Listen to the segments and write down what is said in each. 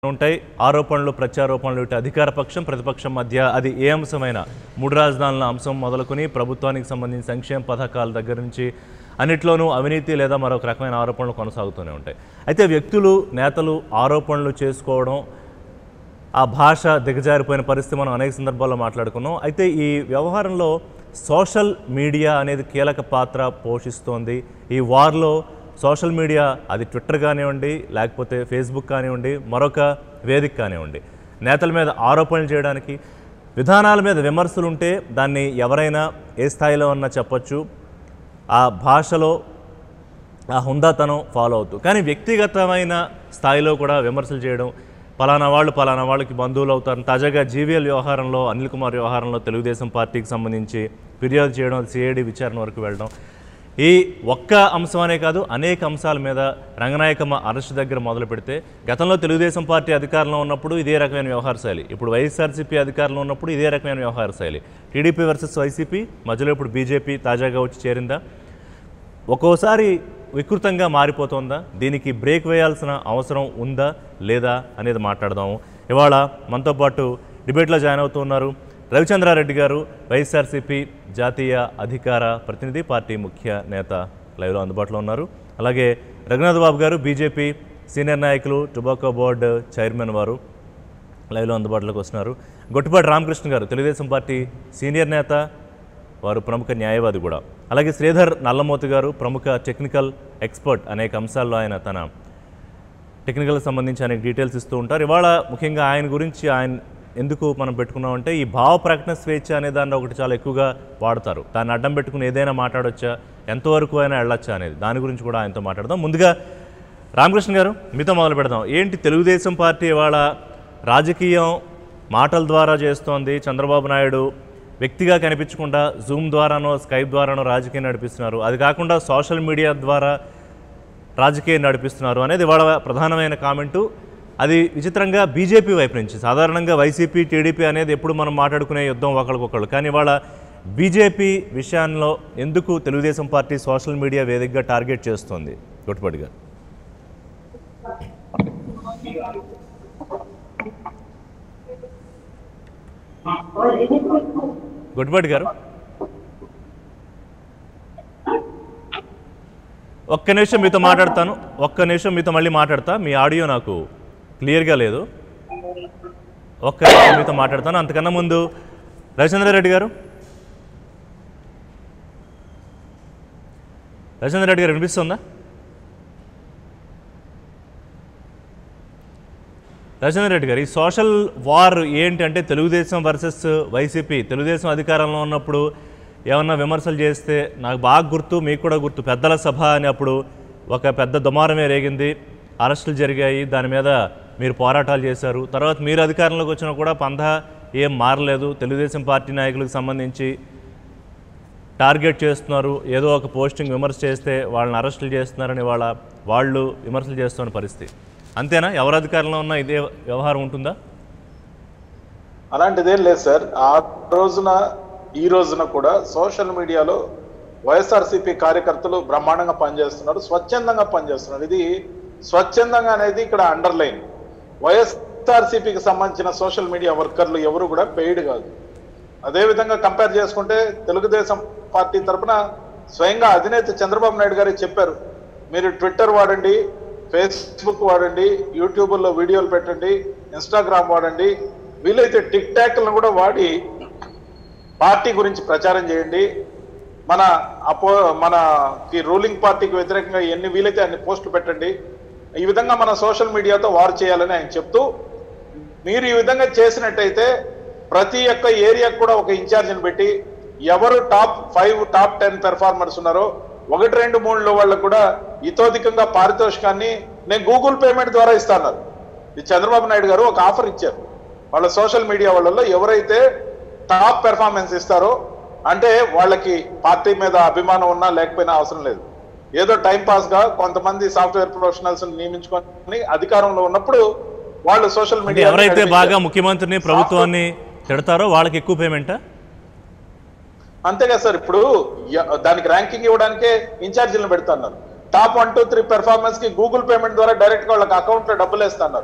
ఉంటాయి ఆరోపణలు ప్రత్యారోపణలు ఇటు అధికార పక్షం ప్రతిపక్షం మధ్య అది ఏ అంశమైనా మూడు రాజధానుల అంశం మొదలుకొని ప్రభుత్వానికి సంబంధించిన సంక్షేమ పథకాల దగ్గర నుంచి అన్నిట్లోనూ అవినీతి లేదా మరొక రకమైన ఆరోపణలు కొనసాగుతూనే ఉంటాయి అయితే వ్యక్తులు నేతలు ఆరోపణలు చేసుకోవడం ఆ భాష దిగజారిపోయిన పరిస్థితి మనం అనేక సందర్భాల్లో మాట్లాడుకున్నాం అయితే ఈ వ్యవహారంలో సోషల్ మీడియా అనేది కీలక పాత్ర పోషిస్తోంది ఈ వార్లో సోషల్ మీడియా అది ట్విట్టర్ కానివ్వండి లేకపోతే ఫేస్బుక్ కానివ్వండి మరొక వేదిక కానివ్వండి నేతల మీద ఆరోపణలు చేయడానికి విధానాల మీద విమర్శలు ఉంటే దాన్ని ఎవరైనా ఏ స్థాయిలో ఉన్నా చెప్పొచ్చు ఆ భాషలో ఆ హుందాతనం ఫాలో అవుతూ కానీ వ్యక్తిగతమైన స్థాయిలో కూడా విమర్శలు చేయడం పలానా వాళ్ళు పలానా వాళ్ళకి బంధువులు అవుతారు తాజాగా జీవీఎల్ వ్యవహారంలో అనిల్ కుమార్ వ్యవహారంలో తెలుగుదేశం పార్టీకి సంబంధించి ఫిర్యాదు చేయడం సిఐడి విచారణ వరకు వెళ్ళడం ఈ ఒక్క అంశం అనే కాదు అనేక అంశాల మీద రంగనాయకమ్మ అరెస్ట్ దగ్గర మొదలు పెడితే గతంలో తెలుగుదేశం పార్టీ అధికారంలో ఉన్నప్పుడు ఇదే రకమైన వ్యవహార శైలి ఇప్పుడు వైఎస్ఆర్సీపీ అధికారంలో ఉన్నప్పుడు ఇదే రకమైన వ్యవహార శైలి టీడీపీ వర్సెస్ వైసీపీ మధ్యలో ఇప్పుడు బీజేపీ తాజాగా వచ్చి చేరిందా ఒక్కోసారి వికృతంగా మారిపోతుందా దీనికి బ్రేక్ వేయాల్సిన అవసరం ఉందా లేదా అనేది మాట్లాడదాము ఇవాళ మనతో పాటు డిబేట్లో జాయిన్ అవుతున్నారు రవిచంద్రారెడ్డి గారు వైఎస్ఆర్సీపీ జాతీయ అధికార ప్రతినిధి పార్టీ ముఖ్య నేత లైవ్లో అందుబాటులో ఉన్నారు అలాగే రఘునాథ్ బాబు గారు బీజేపీ సీనియర్ నాయకులు టొబాకో బోర్డు చైర్మన్ వారు లైవ్లో అందుబాటులోకి వస్తున్నారు గొట్టిపాటి రామకృష్ణ గారు తెలుగుదేశం పార్టీ సీనియర్ నేత వారు ప్రముఖ న్యాయవాది కూడా అలాగే శ్రీధర్ నల్లమోతి గారు ప్రముఖ టెక్నికల్ ఎక్స్పర్ట్ అనేక అంశాల్లో ఆయన తన టెక్నికల్ సంబంధించి అనేక డీటెయిల్స్ ఇస్తూ ఉంటారు ఇవాళ ముఖ్యంగా ఆయన గురించి ఆయన ఎందుకు మనం పెట్టుకున్నామంటే ఈ భావ ప్రకటన స్వేచ్ఛ అనే దాన్ని ఒకటి చాలా ఎక్కువగా వాడతారు దాన్ని అడ్డం పెట్టుకుని ఏదైనా మాట్లాడొచ్చా ఎంతవరకు అయినా వెళ్ళొచ్చా అనేది దాని గురించి కూడా ఆయనతో మాట్లాడదాం ముందుగా రామకృష్ణ గారు మీతో మొదలు పెడదాం ఏంటి తెలుగుదేశం పార్టీ ఇవాళ రాజకీయం మాటల ద్వారా చేస్తోంది చంద్రబాబు నాయుడు వ్యక్తిగా కనిపించకుండా జూమ్ ద్వారానో స్కైప్ ద్వారానో రాజకీయం నడిపిస్తున్నారు అది కాకుండా సోషల్ మీడియా ద్వారా రాజకీయం నడిపిస్తున్నారు అనేది ఇవాళ ప్రధానమైన కామెంటు అది విచిత్రంగా బీజేపీ వైపు నుంచి సాధారణంగా వైసీపీ టీడీపీ అనేది ఎప్పుడు మనం మాట్లాడుకునే యుద్ధం ఒకరికొకళ్ళు కానీ ఇవాళ బీజేపీ విషయాల్లో ఎందుకు తెలుగుదేశం పార్టీ సోషల్ మీడియా వేదికగా టార్గెట్ చేస్తోంది గొట్టుపాటి గారు గొట్టుపాటి గారు ఒక్క నిమిషం మీతో మాట్లాడతాను ఒక్క నిమిషం మీతో మళ్ళీ మాట్లాడతా మీ ఆడియో నాకు క్లియర్గా లేదు ఒక్క నిమిషం మీతో మాట్లాడతాను అంతకన్నా ముందు రవిచంద్రారెడ్డి గారు రవిచంద్రారెడ్డి గారు వినిపిస్తుందా రవిచంద్రారెడ్డి గారు ఈ సోషల్ వార్ ఏంటి అంటే తెలుగుదేశం వర్సెస్ వైసీపీ తెలుగుదేశం అధికారంలో ఉన్నప్పుడు ఏమన్నా విమర్శలు చేస్తే నాకు బాగా గుర్తు మీకు కూడా గుర్తు పెద్దల సభ అని అప్పుడు ఒక పెద్ద దుమారమే రేగింది అరెస్టులు జరిగాయి దాని మీద మీరు పోరాటాలు చేశారు తర్వాత మీరు అధికారంలోకి వచ్చినా కూడా పంధా ఏం మారలేదు తెలుగుదేశం పార్టీ నాయకులకు సంబంధించి టార్గెట్ చేస్తున్నారు ఏదో ఒక పోస్టింగ్ విమర్శ చేస్తే వాళ్ళని అరెస్టులు చేస్తున్నారని వాళ్ళ వాళ్ళు విమర్శలు చేస్తున్న పరిస్థితి అంతేనా ఎవరు అధికారంలో ఉన్నా ఇదే వ్యవహారం ఉంటుందా అలాంటిదేం లేదు సార్ ఆ రోజున ఈ రోజున కూడా సోషల్ మీడియాలో వైఎస్ఆర్సీపీ కార్యకర్తలు బ్రహ్మాండంగా పనిచేస్తున్నారు స్వచ్ఛందంగా పనిచేస్తున్నారు ఇది స్వచ్ఛందంగా అనేది ఇక్కడ అండర్లైన్ వైఎస్ఆర్సీపీకి సంబంధించిన సోషల్ మీడియా వర్కర్లు ఎవరు కూడా పెయిడ్ కాదు అదే విధంగా కంపేర్ చేసుకుంటే తెలుగుదేశం పార్టీ తరపున స్వయంగా అధినేత చంద్రబాబు నాయుడు గారే చెప్పారు మీరు ట్విట్టర్ వాడండి ఫేస్బుక్ వాడండి యూట్యూబ్లో వీడియోలు పెట్టండి ఇన్స్టాగ్రామ్ వాడండి వీలైతే టిక్ టాక్లను కూడా వాడి పార్టీ గురించి ప్రచారం చేయండి మన అపో మనకి రూలింగ్ పార్టీకి వ్యతిరేకంగా ఎన్ని వీలైతే అన్ని పోస్టులు పెట్టండి ఈ విధంగా మన సోషల్ మీడియాతో వార్ చేయాలని ఆయన చెప్తూ మీరు ఈ విధంగా చేసినట్టయితే ప్రతి ఒక్క ఏరియాకు కూడా ఒక ఇన్ఛార్జిని పెట్టి ఎవరు top five top ten performers ఉన్నారో ఒకటి రెండు మూడులో వాళ్ళకు కూడా ఇతోధికంగా పారితోషికాన్ని నేను గూగుల్ పేమెంట్ ద్వారా ఇస్తాను ఈ చంద్రబాబు నాయుడు గారు ఒక ఆఫర్ ఇచ్చారు వాళ్ళ సోషల్ మీడియా వాళ్ళలో ఎవరైతే టాప్ పెర్ఫార్మెన్స్ ఇస్తారో అంటే వాళ్ళకి పార్టీ మీద అభిమానం ఉన్నా లేకపోయినా అవసరం లేదు ఏదో టైం పాస్ గా కొంతమంది సాఫ్ట్వేర్ ప్రొఫెషనల్స్ నియమించుకొని అధికారంలో ఉన్నప్పుడు వాళ్ళు సోషల్ అంటే మీడియా ఎవరైతే బాగా ముఖ్యమంత్రిని ప్రభుత్వాన్ని తిడతారో వాళ్ళకి ఎక్కువ పేమెంటా అంతేగా సార్ ఇప్పుడు య- దానికి ర్యాంకింగ్ ఇవ్వడానికే ఇన్ఛార్జీలను పెడుతున్నారు top one two three performance కి గూగుల్ పేమెంట్ ద్వారా డైరెక్ట్ గా వాళ్ళకి అకౌంట్ లో డబ్బులు వేస్తున్నారు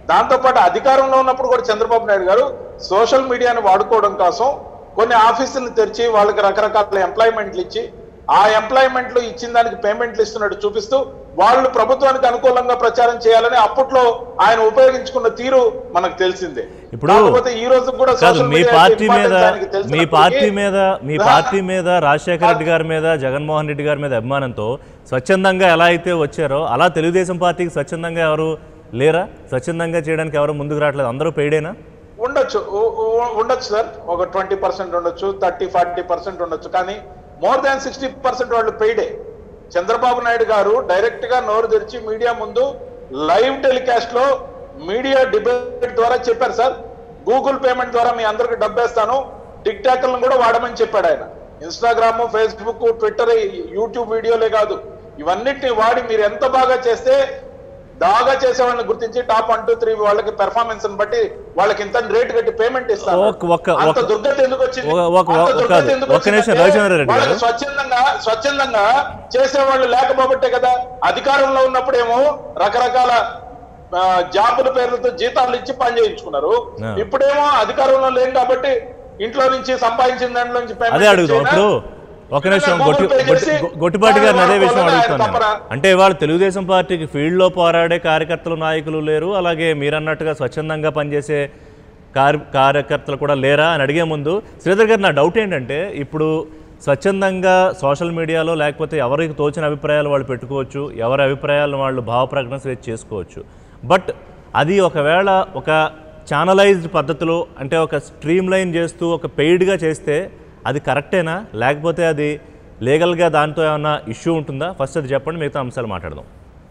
దాంతోపాటు అధికారంలో ఉన్నప్పుడు కూడా చంద్రబాబు నాయుడు గారు సోషల్ మీడియాను వాడుకోవడం కోసం కొన్ని ఆఫీసులను తెరిచి వాళ్ళకి రకరకాల ఎంప్లాయ్మెంట్లు ఇచ్చి ఆ ఎంప్లాయ్మెంట్లు ఇచ్చిన దానికి పేమెంట్లు ఇస్తున్నట్టు చూపిస్తూ వాళ్ళు ప్రభుత్వానికి అనుకూలంగా ప్రచారం చేయాలని అప్పట్లో ఆయన ఉపయోగించుకున్న తీరు మనకు తెలిసిందే ఇప్పుడు కాకపోతే ఈ రోజు కూడా కాదు social మీ media పార్టీ మీద importance ఆయనకి మీ తెలిసినప్పటికీ పార్టీ మీద మీ రా- పార్టీ మీద రాజశేఖర రెడ్డి గారి మీద జగన్మోహన్ రెడ్డి గారి మీద అభిమానంతో స్వచ్ఛందంగా ఎలా అయితే వచ్చారో అలా తెలుగుదేశం పార్టీకి స్వచ్ఛందంగా ఎవరు లేరా స్వచ్ఛందంగా చేయడానికి ఎవరు ముందుకు రావట్లేదు అందరూ పెయిడేనా ఉండొచ్చు ఉ- ఉ- ఉండొచ్చు సార్ ఒక ట్వంటీ పర్సెంట్ ఉండొచ్చు థర్టీ ఫార్టీ పర్సెంట్ ఉండొచ్చు కానీ మోర్ దాన్ సిక్స్టీ పర్సెంట్ వాళ్ళు పెయిడే చంద్రబాబు నాయుడు గారు డైరెక్ట్ గా నోరు తెరిచి మీడియా ముందు లైవ్ టెలికాస్ట్ లో మీడియా డిబేట్ ద్వారా చెప్పారు సార్ గూగుల్ పేమెంట్ ద్వారా మీ అందరికి డబ్బేస్తాను టిక్ టాక్లను కూడా వాడమని చెప్పాడు ఆయన ఇన్స్టాగ్రామ్ ఫేస్బుక్ ట్విట్టర్ యూట్యూబ్ వీడియోలే కాదు ఇవన్నిటిని వాడి మీరు ఎంత బాగా చేస్తే బాగా చేసే వాళ్ళని గుర్తించి టాప్ వన్ టూ త్రీ వాళ్ళకి పెర్ఫార్మెన్స్ బట్టి వాళ్ళకి ఇంత రేట్ కట్టి పేమెంట్ ఇస్తారు ఒక- ఒక- అంత ఒక- దుర్గతి ఎందుకు వచ్చింది ఒక- ఒక- అంత ఒక- దుర్గతి కాదు. ఎందుకు ఒక్క నిమిషం, వచ్చిందంటే రవిచంద్ర రెడ్డి వాళ్ళకి గారు. స్వచ్ఛందంగా స్వచ్ఛందంగా చేసేవాళ్ళు లేకపోబట్టే కదా అధికారంలో ఉన్నప్పుడేమో రకరకాల ఆ, జాబుల పేర్లతో జీతాలు ఇచ్చి పని చేయించుకున్నారు ఆ. ఇప్పుడేమో అధికారంలో లేదు కాబట్టి ఇంట్లో నుంచి సంపాదించిన దాంట్లో నుంచి payment అదే అడుగుతాం ఇచ్చేనా? ఇప్పుడు ఒక నిమిషం గూగుల్ గొట్టి పే గొట్టి- చేసి గొట్టిపాటి గారిని అదే విషయం వాళ్ళ అడుగుతాను తప్పరా? నేను. అంటే ఇవాళ తెలుగుదేశం పార్టీకి ఫీల్డ్లో పోరాడే కార్యకర్తలు నాయకులు లేరు అలాగే మీరన్నట్టుగా స్వచ్ఛందంగా పనిచేసే కార్ కార్యకర్తలు కూడా లేరా అని అడిగే ముందు శ్రీధర్ గారు నా డౌట్ ఏంటంటే ఇప్పుడు స్వచ్ఛందంగా సోషల్ మీడియాలో లేకపోతే ఎవరికి తోచిన అభిప్రాయాలు వాళ్ళు పెట్టుకోవచ్చు ఎవరి అభిప్రాయాలను వాళ్ళు భావ ప్రకటన స్వేచ్ఛ చేసుకోవచ్చు బట్ అది ఒకవేళ ఒక ఛానలైజ్డ్ పద్ధతిలో అంటే ఒక స్ట్రీమ్ లైన్ చేస్తూ ఒక పెయిడ్గా చేస్తే అది కరెక్టేనా లేకపోతే అది లీగల్గా దాంతో ఏమైనా ఇష్యూ ఉంటుందా ఫస్ట్ అది చెప్పండి మిగతా అంశాలు మాట్లాడదాం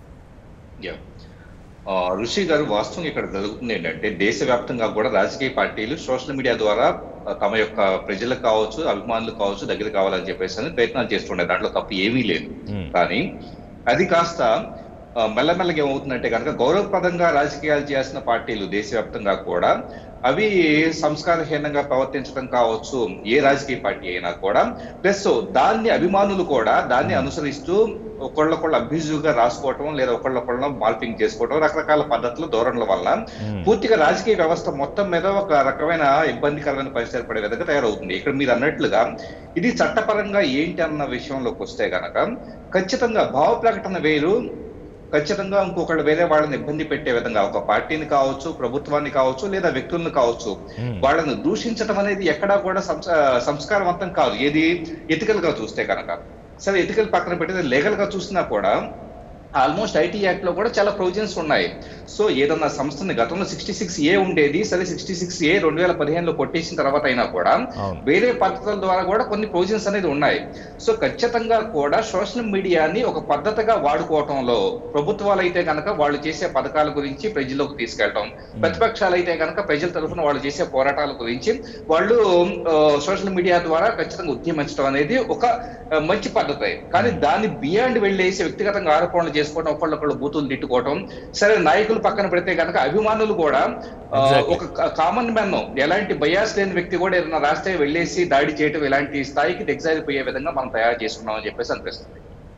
యా. ఆ, ఋషి గారు వాస్తవం ఇక్కడ జరుగుతుంది ఏంటంటే దేశవ్యాప్తంగా కూడా రాజకీయ పార్టీలు సోషల్ మీడియా ద్వారా ఆ, తమ యొక్క ప్రజలకు కావచ్చు అభిమానులు కావచ్చు దగ్గర కావాలని చెప్పేసి అని ప్రయత్నాలు చేస్తుండే దాంట్లో తప్పు ఏమీ లేదు Hmm. కానీ అది కాస్త ఆ, మెల్లమెల్లగా ఏమవుతుందంటే కనుక గౌరవప్రదంగా రాజకీయాలు చేసిన పార్టీలు దేశవ్యాప్తంగా కూడా అవి సంస్కారహీనంగా ప్రవర్తించడం కావచ్చు ఏ రాజకీయ పార్టీ అయినా కూడా ప్లస్ దాన్ని అభిమానులు కూడా దాన్ని అనుసరిస్తూ ఒకళ్ళొకళ్ళు అభ్యూజివ్ గా రాసుకోవటం లేదా ఒకళ్ళొకళ్ళు మార్పింగ్ చేసుకోవటం రకరకాల పద్ధతులు ధోరణుల వల్ల పూర్తిగా రాజకీయ వ్యవస్థ మొత్తం మీద ఒక రకమైన ఇబ్బందికరమైన పరిస్థితి ఏర్పడే విధంగా తయారవుతుంది ఇక్కడ మీరు అన్నట్లుగా ఇది చట్టపరంగా ఏంటి అన్న విషయంలోకి వస్తే గనక ఖచ్చితంగా భావ ప్రకటన వేరు ఖచ్చితంగా ఇంకొకళ్ళు వేరే వాళ్ళని ఇబ్బంది పెట్టే విధంగా ఒక పార్టీని కావచ్చు ప్రభుత్వాన్ని కావచ్చు లేదా వ్యక్తులను కావచ్చు వాళ్ళని దూషించడం అనేది ఎక్కడా కూడా సంస- సంస్కారవంతం కాదు ఏది ఎథికల్ గా చూస్తే కనుక సరే ఎథికల్ పక్కన పెట్టేది లీగల్ గా చూసినా కూడా ఆల్మోస్ట్ ఐటీ యాక్ట్ లో కూడా చాలా ప్రొవిజన్స్ ఉన్నాయి సో ఏదన్నా సంస్థని గతంలో సిక్స్టీ సిక్స్ ఏ ఉండేది సరే సిక్స్టీ సిక్స్ ఏ రెండు వేల పదిహేనులో కొట్టేసిన తర్వాత అయినా కూడా అవును. వేరే పద్ధతుల ద్వారా కూడా కొన్ని ప్రొవిజన్స్ అనేది ఉన్నాయి సో ఖచ్చితంగా కూడా సోషల్ మీడియాని ఒక పద్ధతిగా వాడుకోవటంలో ప్రభుత్వాలు అయితే కనుక వాళ్ళు చేసే పథకాల గురించి ప్రజల్లోకి తీసుకెళ్ళటం ప్రతిపక్షాలు అయితే కనుక ప్రజల తరఫున వాళ్ళు చేసే పోరాటాల గురించి వాళ్ళు సోషల్ మీడియా ద్వారా ఖచ్చితంగా ఉద్యమించడం అనేది ఒక ఆ, మంచి పద్ధతి కానీ దాన్ని బియాండ్ వెళ్ళేసి వ్యక్తిగతంగా ఆరోపణలు చేసుకోవడం ఒకళ్ళొకళ్ళు బూతులు తిట్టుకోవటం సరే నాయకులు పక్కన పెడితే కనుక అభిమానులు కూడా ఆ, Exactly. ఒక కామన్ మ్యాన్ ఎలాంటి బయాస్ లేని వ్యక్తి కూడా ఏదైనా రాస్తే వెళ్ళేసి దాడి చేయటం ఇలాంటి స్థాయికి దిగజారిపోయే విధంగా మనం తయారు చేసుకున్నాం అని చెప్పేసి అనిపిస్తుంది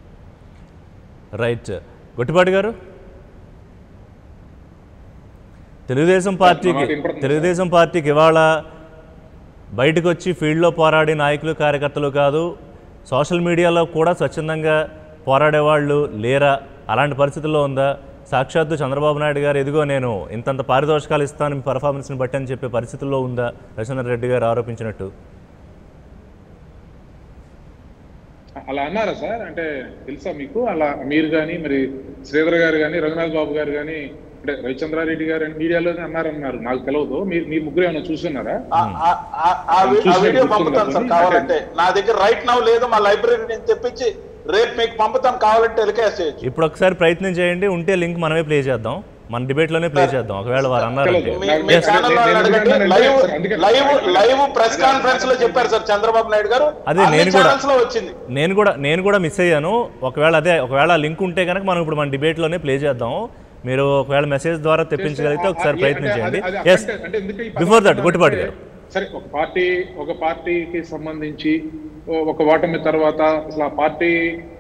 రైట్ గొట్టిపాటి గారు తెలుగుదేశం పార్టీకి మాట వినపడుతుందా? తెలుగుదేశం పార్టీకి ఇవాళ బయటకు వచ్చి ఫీల్డ్లో పోరాడే నాయకులు కార్యకర్తలు కాదు సోషల్ మీడియాలో కూడా స్వచ్ఛందంగా పోరాడే వాళ్ళు లేరా అలాంటి పరిస్థితుల్లో ఉందా సాక్షాత్తు చంద్రబాబు నాయుడు గారు ఎదిగో నేను ఇంతంత పారితోషికాలు ఇస్తాను మీ పర్ఫార్మెన్స్ని బట్టి అని చెప్పే పరిస్థితుల్లో ఉందా రవిచంద్ర రెడ్డి గారు ఆరోపించినట్టు అలా అన్నారా సార్ అంటే తెలుసా మీకు అలా మీరు కానీ మరి శ్రీధర్ గారు కానీ రఘునాథ్ బాబు గారు కానీ అంటే రవిచంద్రారెడ్డి గారు అని మీడియాలోనే అన్నారన్నారు నాకు తెలియదు మీరు మీరు ముగ్గురు ఏమైనా చూస్తున్నారా ఆ- ఆ- ఆ- ఆ వి- ఆ చూసినట్టు వీడియో గుర్తుందా పంపుతాను సార్ పోనీ? కావాలంటే నా దగ్గర రైట్ నౌ లేదు మా లైబ్రరీ నుంచి తెప్పించి రేపు మీకు పంపుతాను కావాలంటే టెలికాస్ట్ చేయొచ్చు ఇప్పుడు ఒకసారి ప్రయత్నం చేయండి ఉంటే లింక్ మనమే ప్లే చేద్దాం మన డిబేట్లోనే ప్లే చేద్దాం ఒకవేళ వారు అన్నారంటే మీ నాకు మీ Yes, ఛానల్ నేను- వాళ్ళని నేను అడగండి ఎందుకంటే లైవ్ సార్, అందుకే- లైవ్ లైవ్ ప్రెస్ కాన్ఫరెన్స్ లో చెప్పారు సార్ చంద్రబాబు నాయుడు గారు అదే అన్ని నేను కూడా- ఛానల్స్ లో వచ్చింది నేను కూడా నేను కూడా మిస్ అయ్యాను ఒకవేళ అదే ఒకవేళ లింక్ ఉంటే కనుక మనం ఇప్పుడు మన డిబేట్లోనే ప్లే చేద్దాం మీరు ఒకవేళ మెసేజ్ ద్వారా తెప్పించగలిగితే ఒకసారి ఆ- ప్రయత్నం అంటే చేయండి అది- అది ఎస్ అంటే- అంటే ఎందుకు ఈ బిఫోర్ దట్ పదం గొట్టిపాటి అంటే, గారు సరే ఒక పార్టీ ఒక పార్టీకి సంబంధించి ఓ- ఒక ఓటమి తర్వాత అసలు ఆ పార్టీ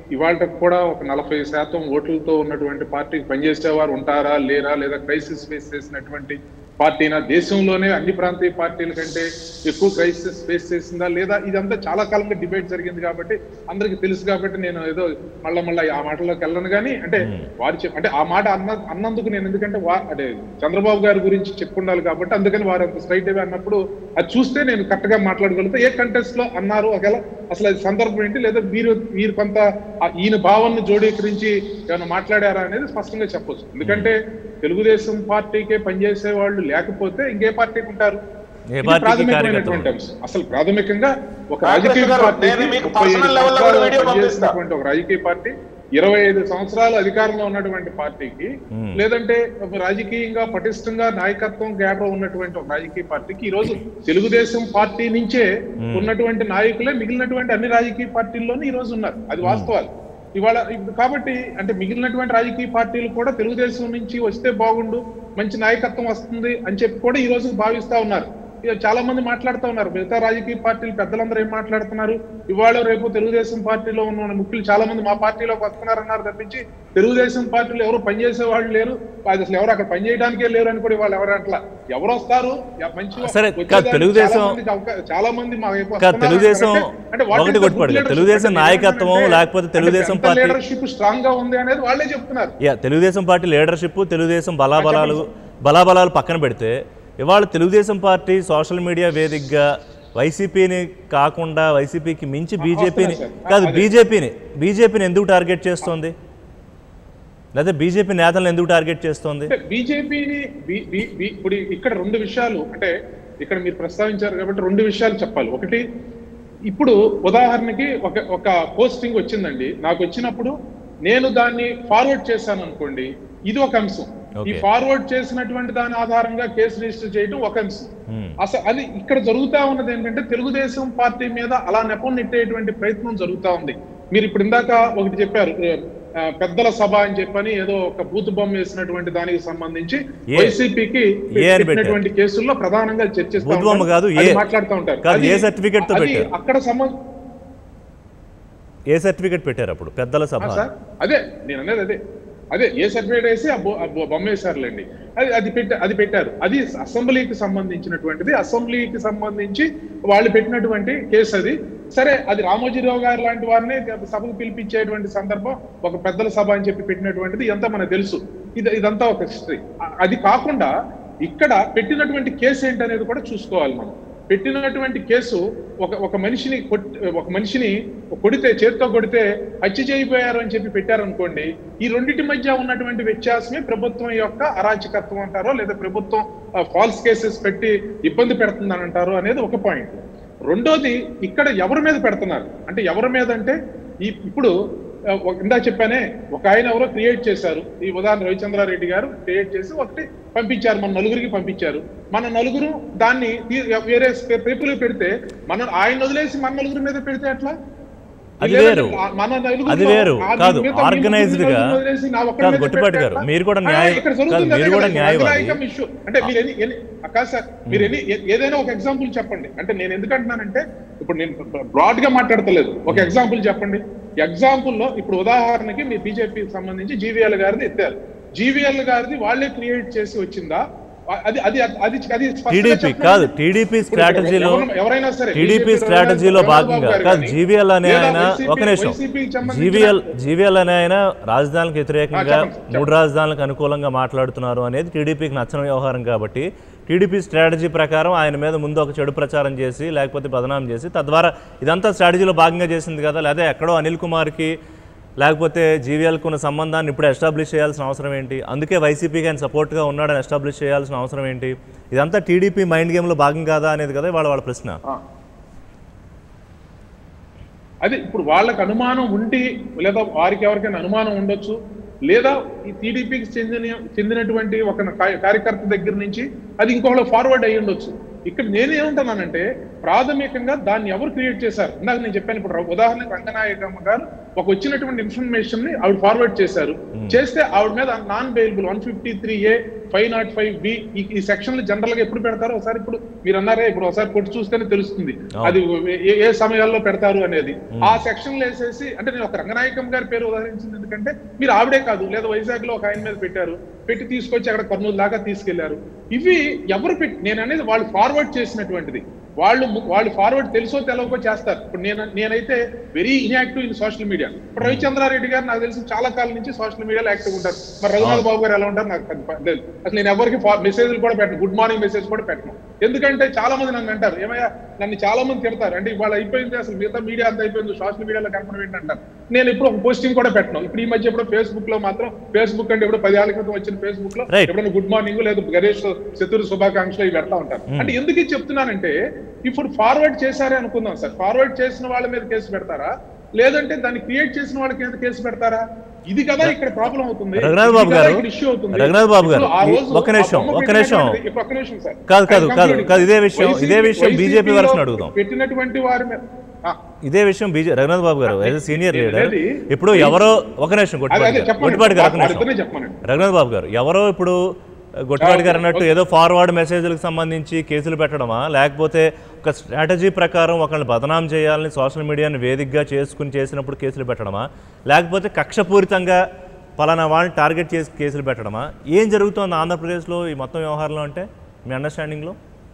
ఇవాళ కూడా ఒక నలభై శాతం ఓట్లతో ఉన్నటువంటి పార్టీకి పనిచేసేవారు ఉంటారా లేరా లేదా క్రైసిస్ ఫేస్ చేసినటువంటి పార్టీనా దేశంలోనే అన్ని ప్రాంతీయ పార్టీల కంటే ఎక్కువ క్రైసిస్ ఫేస్ చేసిందా లేదా ఇదంతా చాలా కాలంగా డిబేట్ జరిగింది కాబట్టి అందరికీ తెలుసు కాబట్టి నేను ఏదో మళ్ళా మళ్ళీ ఆ మాటలోకి వెళ్ళను కానీ అంటే వారు చెప్ అంటే ఆ మాట అన్న అన్నందుకు నేను ఎందుకంటే వా అంటే చంద్రబాబు గారి గురించి చెప్పుకుండాలి కాబట్టి అందుకని వారు అంత స్ట్రైట్ అవే అన్నప్పుడు అది చూస్తే నేను కరెక్ట్ గా మాట్లాడగలుగుతా ఏ కంటెస్ట్ లో అన్నారు ఒకవేళ అసలు అది సందర్భం ఏంటి లేదా మీరు మీరు కొంత ఆ ఈయన భావాన్ని జోడీకరించి ఏమైనా మాట్లాడారా అనేది స్పష్టంగా చెప్పొచ్చు ఎందుకంటే తెలుగుదేశం పార్టీకే పనిచేసే వాళ్ళు లేకపోతే ఇంకే పార్టీకి ఉంటారు ఏ ఇది పార్టీకి ప్రాథమికమైనటువంటి కార్యకర్తలు? అంశం. అసలు ప్రాథమికంగా ఒక రాకేష్ రాజకీయ గారు, పార్టీకి నేను మీకు ముప్పై ఐదు personal level లో సంవత్సరాలు వీడియో పంపిస్తా. పనిచేసినటువంటి ఒక రాజకీయ పార్టీ ఇరవై ఐదు సంవత్సరాలు అధికారంలో ఉన్నటువంటి పార్టీకి Hmm. లేదంటే ఒక రాజకీయంగా పటిష్టంగా నాయకత్వం గ్యాప్ ఉన్నటువంటి ఒక రాజకీయ పార్టీకి ఈ రోజు తెలుగుదేశం పార్టీ నుంచే ఉన్నటువంటి నాయకులే మిగిలినటువంటి అన్ని రాజకీయ పార్టీల్లోనూ ఈ రోజు ఉన్నారు అది వాస్తవాలు ఇవాళ ఇప్పుడు కాబట్టి అంటే మిగిలినటువంటి రాజకీయ పార్టీలు కూడా తెలుగుదేశం నుంచి వస్తే బాగుండు మంచి నాయకత్వం వస్తుంది అని చెప్పి కూడా ఈ రోజు భావిస్తా ఉన్నారు ఇక చాలా మంది మాట్లాడుతూ ఉన్నారు మిగతా రాజకీయ పార్టీలు పెద్దలందరూ ఏం మాట్లాడుతున్నారు ఇవాళ రేపు తెలుగుదేశం పార్టీలో ఉన్న ముఖ్యులు చాలా మంది మా పార్టీలోకి వస్తున్నారన్నారు తప్పించి తెలుగుదేశం పార్టీలో ఎవరు పనిచేసే వాళ్ళు లేరు అది అసలు ఎవరు అక్కడ పనిచేయడానికే లేరు అని కూడా వాళ్ళు ఎవరు అట్లా ఎవరు వస్తారు ఎ- మంచిగా సరే, వచ్చేదానికి కాదు, తెలుగుదేశం- చాలా మందికి అవకా- చాలా మంది మా వైపు కాదు, వస్తున్నారు తెలుగుదేశం అంటే- అంటే what ఒకటి is the కొట్టుపడదు. good leadership? Telugu Desam అంటే నాయకత్వం ఏమంటే లేకపోతే తెలుగుదేశం ఎంత పార్టీ- లీడర్షిప్ స్ట్రాంగ్ గా ఉంది అనేది వాళ్ళే చెప్తున్నారు yeah Telugu Desam party leadership Telugu Desam బలాబలాలు బలాబలాలు పక్కన పెడితే ఇవాళ తెలుగుదేశం పార్టీ సోషల్ మీడియా వేదికగా వైసీపీని కాకుండా వైసీపీకి మించి బీజేపీని సార్. కాదు అదే. బీజేపీని బీజేపీని ఎందుకు టార్గెట్ చేస్తోంది లేదా బీజేపీ నేతలను ఎందుకు టార్గెట్ చేస్తోంది అంటే బీజేపీని బి- బి- బి- ఇప్పుడు ఇక్కడ రెండు విషయాలు అంటే ఇక్కడ మీరు ప్రస్తావించారు కాబట్టి రెండు విషయాలు చెప్పాలి ఒకటి ఇప్పుడు ఉదాహరణకి ఒక ఒక పోస్టింగ్ వచ్చిందండి నాకు వచ్చినప్పుడు నేను దాన్ని ఫార్వర్డ్ చేశాను అనుకోండి ఇది ఒక అంశం ఈ Okay. ఫార్వర్డ్ చేసినటువంటి దాని ఆధారంగా కేసు రిజిస్టర్ చేయడం ఒక అంశం Hmm. అసలు అది ఇక్కడ జరుగుతా ఉన్నది ఏంటంటే తెలుగుదేశం పార్టీ మీద అలా నెపం నెట్టేటువంటి ప్రయత్నం జరుగుతా ఉంది మీరు ఇప్పుడు ఇందాక ఒకటి చెప్పారు ఆ, పెద్దల సభ అని చెప్పని ఏదో ఒక బూత్ బొమ్మ వేసినటువంటి దానికి సంబంధించి ఏ- వైసీపీకి ఏ అని పెట్టినటువంటి కేసుల్లో ప్రధానంగా చర్చిస్తా బూత్ బొమ్మ ఉంటారు. కాదు, అది ఏ- మాట్లాడుతూ ఉంటారు కాదు, అది- ఏ certificate తో అది పెట్టారు? అక్కడ సంబంధం ఏ సర్టిఫికెట్ పెట్టారు అప్పుడు పెద్దల ఆ, సభ సార్ అదే నేను అనేది అదే అదే ఏ సర్టిఫికేట్ వేసి ఆ బొ- ఆ బొ- బొమ్మ వేశారులేండి అది అది పెట్ట అది పెట్టారు అది అసెంబ్లీకి సంబంధించినటువంటిది అసెంబ్లీకి సంబంధించి వాళ్ళు పెట్టినటువంటి కేసు అది సరే అది రామోజీరావు గారు లాంటి వారిని సభకు పిలిపించేటువంటి సందర్భం ఒక పెద్దల సభ అని చెప్పి పెట్టినటువంటిది ఇదంతా మనకు తెలుసు ఇది ఇదంతా ఒక హిస్టరీ అది కాకుండా ఇక్కడ పెట్టినటువంటి కేసు ఏంటనేది కూడా చూసుకోవాలి మనం పెట్టినటువంటి కేసు ఒక ఒక మనిషిని కొట్- ఒక మనిషిని కొడితే చేత్తో కొడితే హత్య చేయబోయారు అని చెప్పి పెట్టారనుకోండి ఈ రెండింటి మధ్య ఉన్నటువంటి వ్యత్యాసమే ప్రభుత్వం యొక్క అరాచకత్వం అంటారో లేదా ప్రభుత్వం ఫాల్స్ కేసెస్ పెట్టి ఇబ్బంది పెడుతుందని అంటారు అనేది ఒక పాయింట్ రెండోది ఇక్కడ ఎవరి మీద పెడుతున్నారు అంటే ఎవరి మీద అంటే ఈ ఇప్పుడు ఆ, ఒక- ఇందాక చెప్పానే ఒక ఆయన ఎవరో క్రియేట్ చేశారు ఈ ఉదాహరణ రవిచంద్రారెడ్డి గారు క్రియేట్ చేసి ఒకటి పంపించారు మన నలుగురికి పంపించారు మన నలుగురు దాన్ని తీ- వేరే పీపుల్ పెడితే మన ఆయన వదిలేసి మన నలుగురి మీద పెడితే ఎట్లా అది లేదంటే వేరు. మన నలుగురిలో అది వేరు ఆ కాదు మిగతా మీ ఆర్గనైజ్డ్ గా నలుగురిని వదిలేసి నా ఒక్కడి కాదు మీద గొట్టిపాటి పెడితే గారు ఎట్లా? మీరు కూడా ఆ, న్యాయ ఇక్కడ కాదు జరుగుతుంది మీరు అదే కూడా కదా, న్యాయవాది రంగనాయకం issue. అంటే మీరు ఎన్ని ఎన్ని కాదు సార్ మీరు ఎన్ని ఏ- ఏదైనా ఒక ఎగ్జాంపుల్ చెప్పండి అంటే నేను ఎందుకంటున్నానంటే ఇప్పుడు నేను బ్రాడ్ గా మాట్లాడతలేదు ఒక ఎగ్జాంపుల్ చెప్పండి ఎగ్జాంపుల్ లో ఇప్పుడు ఉదాహరణకి మీ బీజేపీకి సంబంధించి జీవీఎల్ గారిది ఎత్తారు జీవీఎల్ గారిది వాళ్ళే క్రియేట్ చేసి వచ్చిందా అది అది అది అది స్పష్టంగా టీడీపీ చెప్పండి. కాదు టీడీపీ ఇప్పుడు స్ట్రాటజీలో ఎవరైనా- ఎవరైనా సరే టీడీపీ BJP స్ట్రాటజీలో చంద్రబాబు భాగంగా గారు కాదు కానీ, జీవీఎల్ అనే లేదా ఆయన వైసీపీ ఒక నిమిషం వైసీపీకి సంబంధించిన- జీవీఎల్ జీవీఎల్ అనే ఆయన రాజధానికి వ్యతిరేకంగా ఆ, చెప్పండి, చెప్పండి. మూడు రాజధానులకు అనుకూలంగా మాట్లాడుతున్నారు అనేది టీడీపీకి నచ్చని వ్యవహారం కాబట్టి టీడీపీ స్ట్రాటజీ ప్రకారం ఆయన మీద ముందు ఒక చెడు ప్రచారం చేసి లేకపోతే బదనాం చేసి తద్వారా ఇదంతా స్ట్రాటజీలో భాగంగా చేసింది కదా లేదా ఎక్కడో అనిల్ కుమార్కి లేకపోతే జీవీఎల్కి ఉన్న సంబంధాన్ని ఇప్పుడు ఎస్టాబ్లిష్ చేయాల్సిన అవసరం ఏంటి అందుకే వైసీపీకి ఆయన సపోర్ట్గా ఉన్నాడని ఎస్టాబ్లిష్ చేయాల్సిన అవసరం ఏంటి ఇదంతా టీడీపీ మైండ్ గేమ్లో భాగం కాదా అనేది కదా వాళ్ళ వాళ్ళ ప్రశ్న ఆ. అది ఇప్పుడు వాళ్ళకి అనుమానం ఉండి లేదా వారికి ఎవరికైనా అనుమానం ఉండొచ్చు లేదా ఈ టీడీపీకి చెందిన చెందినటువంటి ఒక కా- కార్యకర్త దగ్గర నుంచి అది ఇంకోళ్ళు ఫార్వర్డ్ అయ్యి ఉండొచ్చు ఇక్కడ నేనేమంటున్నానంటే ప్రాథమికంగా దాన్ని ఎవరు క్రియేట్ చేశారు ఇందాక నేను చెప్పాను ఇప్పుడు ఉదాహరణకు రంగనాయకమ్మ గారు ఒక వచ్చినటువంటి ఇన్ఫర్మేషన్ ని ఆవిడ ఫార్వర్డ్ చేశారు చేస్తే ఆవిడ మీద non bailable one fifty three A five not five B ఈ సెక్షన్ జనరల్ గా ఎప్పుడు పెడతారో ఒకసారి ఇప్పుడు మీరు అన్నారే ఇప్పుడు ఒకసారి కొట్టి చూస్తేనే తెలుస్తుంది అవును. అది ఏ- ఏ సమయాల్లో పెడతారు అనేది ఆ సెక్షన్ వేసేసి అంటే నేను ఒక రంగనాయకం గారి పేరు ఉదాహరించింది ఎందుకంటే మీరు ఆవిడే కాదు లేదా వైజాగ్ లో ఒక ఆయన మీద పెట్టారు పెట్టి తీసుకొచ్చి అక్కడ కర్నూలు దాకా తీసుకెళ్లారు ఇవి ఎవరు పెట్టి నేను అనేది వాళ్ళు ఫార్వర్డ్ చేసినటువంటిది వాళ్ళు ము- వాళ్ళు ఫార్వర్డ్ తెలుసో తెలవకో చేస్తారు ఇప్పుడు నేను నేనైతే very inactive in social media ఇప్పుడు రవిచంద్రారెడ్డి గారు నాకు తెలిసి చాలా కాలం నుంచి సోషల్ మీడియాలో యాక్టివ్ ఉంటారు మరి రఘునాథ్ బాబు గారు ఎలా ఉంటారు నాకు పెద్ద తెలియదు. అసలు నేను ఎవరికి మెసేజ్లు కూడా పెట్టను గుడ్ మార్నింగ్ మెసేజ్ కూడా పెట్టను ఎందుకంటే చాలా మంది నన్ను అంటారు ఏమయ్యా నన్ను చాలా మంది తిడతారు అంటే ఇవాళ అయిపోయింది అసలు మిగతా మీడియా అంతా అయిపోయింది సోషల్ మీడియాలో కనపడం ఏంటంటారు నేను ఇప్పుడు ఒక పోస్టింగ్ కూడా పెట్టను ఇప్పుడు ఈ మధ్య ఎప్పుడో ఫేస్బుక్ లో మాత్రం ఫేస్బుక్ అంటే ఇప్పుడు పది ఏళ్ల క్రితం వచ్చిన ఫేస్బుక్ లో Right. ఎప్పుడైనా గుడ్ మార్నింగ్ లేదా గణేష్ చతుర్ శుభాకాంక్షలు ఇవి పెడతా ఉంటారు అంటే ఎందుకు ఇది చెప్తున్నానంటే ఇప్పుడు ఫార్వర్డ్ చేశారే అనుకుందాం సార్ ఫార్వర్డ్ చేసిన వాళ్ళ మీద కేసు పెడతారా లేదంటే దాన్ని క్రియేట్ చేసిన వాళ్ళ మీద కేసు పెడతారా ఇది కదా ఇక్కడ ప్రాబ్లం అవుతుంది రఘునాథ్ ఇది బాబు కదా గారు, ఇక్కడ issue అవుతుంది. రఘునాథ్ బాబు గారు, ఇప్పుడు ఆ ఈ- రోజు ఒక్క నిమిషం, ఆ బొమ్మ ఒక్క నిమిషం. పెట్టినటువంటి- ఇప్పుడు ఒక్క నిమిషం సార్ కాదు, కాదు, I'm కాదు, concluding. కాదు, ఇదే విషయం- YCP ఇదే విషయం YCP BJP లో వర్షన్ అడుగుదాం. పెట్టినటువంటి వారి మీద ఆ, ఇదే విషయం బీజే రఘునాథ్ బాబు గారు యాజ్ సీనియర్ ఇది- లీడర్ ఇది- ఇప్పుడు ఎవరో ఒక నిమిషం అదే గొట్టిపాటి అదే గారు చెప్పండి గొట్టిపాటి గారు ఒక వాళ్ళిద్దరినే నిమిషం చెప్పమనండి రఘునాథ్ బాబు గారు ఎవరో ఇప్పుడు గొట్టిపాటి గారు ఓకే, అన్నట్టు ఓకే. ఏదో ఫార్వర్డ్ మెసేజ్లకు సంబంధించి కేసులు పెట్టడమా లేకపోతే ఒక స్ట్రాటజీ ప్రకారం ఒకళ్ళని బదనాం చేయాలని సోషల్ మీడియాని వేదికగా చేసుకుని చేసినప్పుడు కేసులు పెట్టడమా లేకపోతే కక్షపూరితంగా పలానా వాళ్ళని టార్గెట్ చేసి కేసులు పెట్టడమా ఏం జరుగుతోంది ఆంధ్రప్రదేశ్లో ఈ మొత్తం వ్యవహారంలో అంటే మీ అండర్స్టాండింగ్లో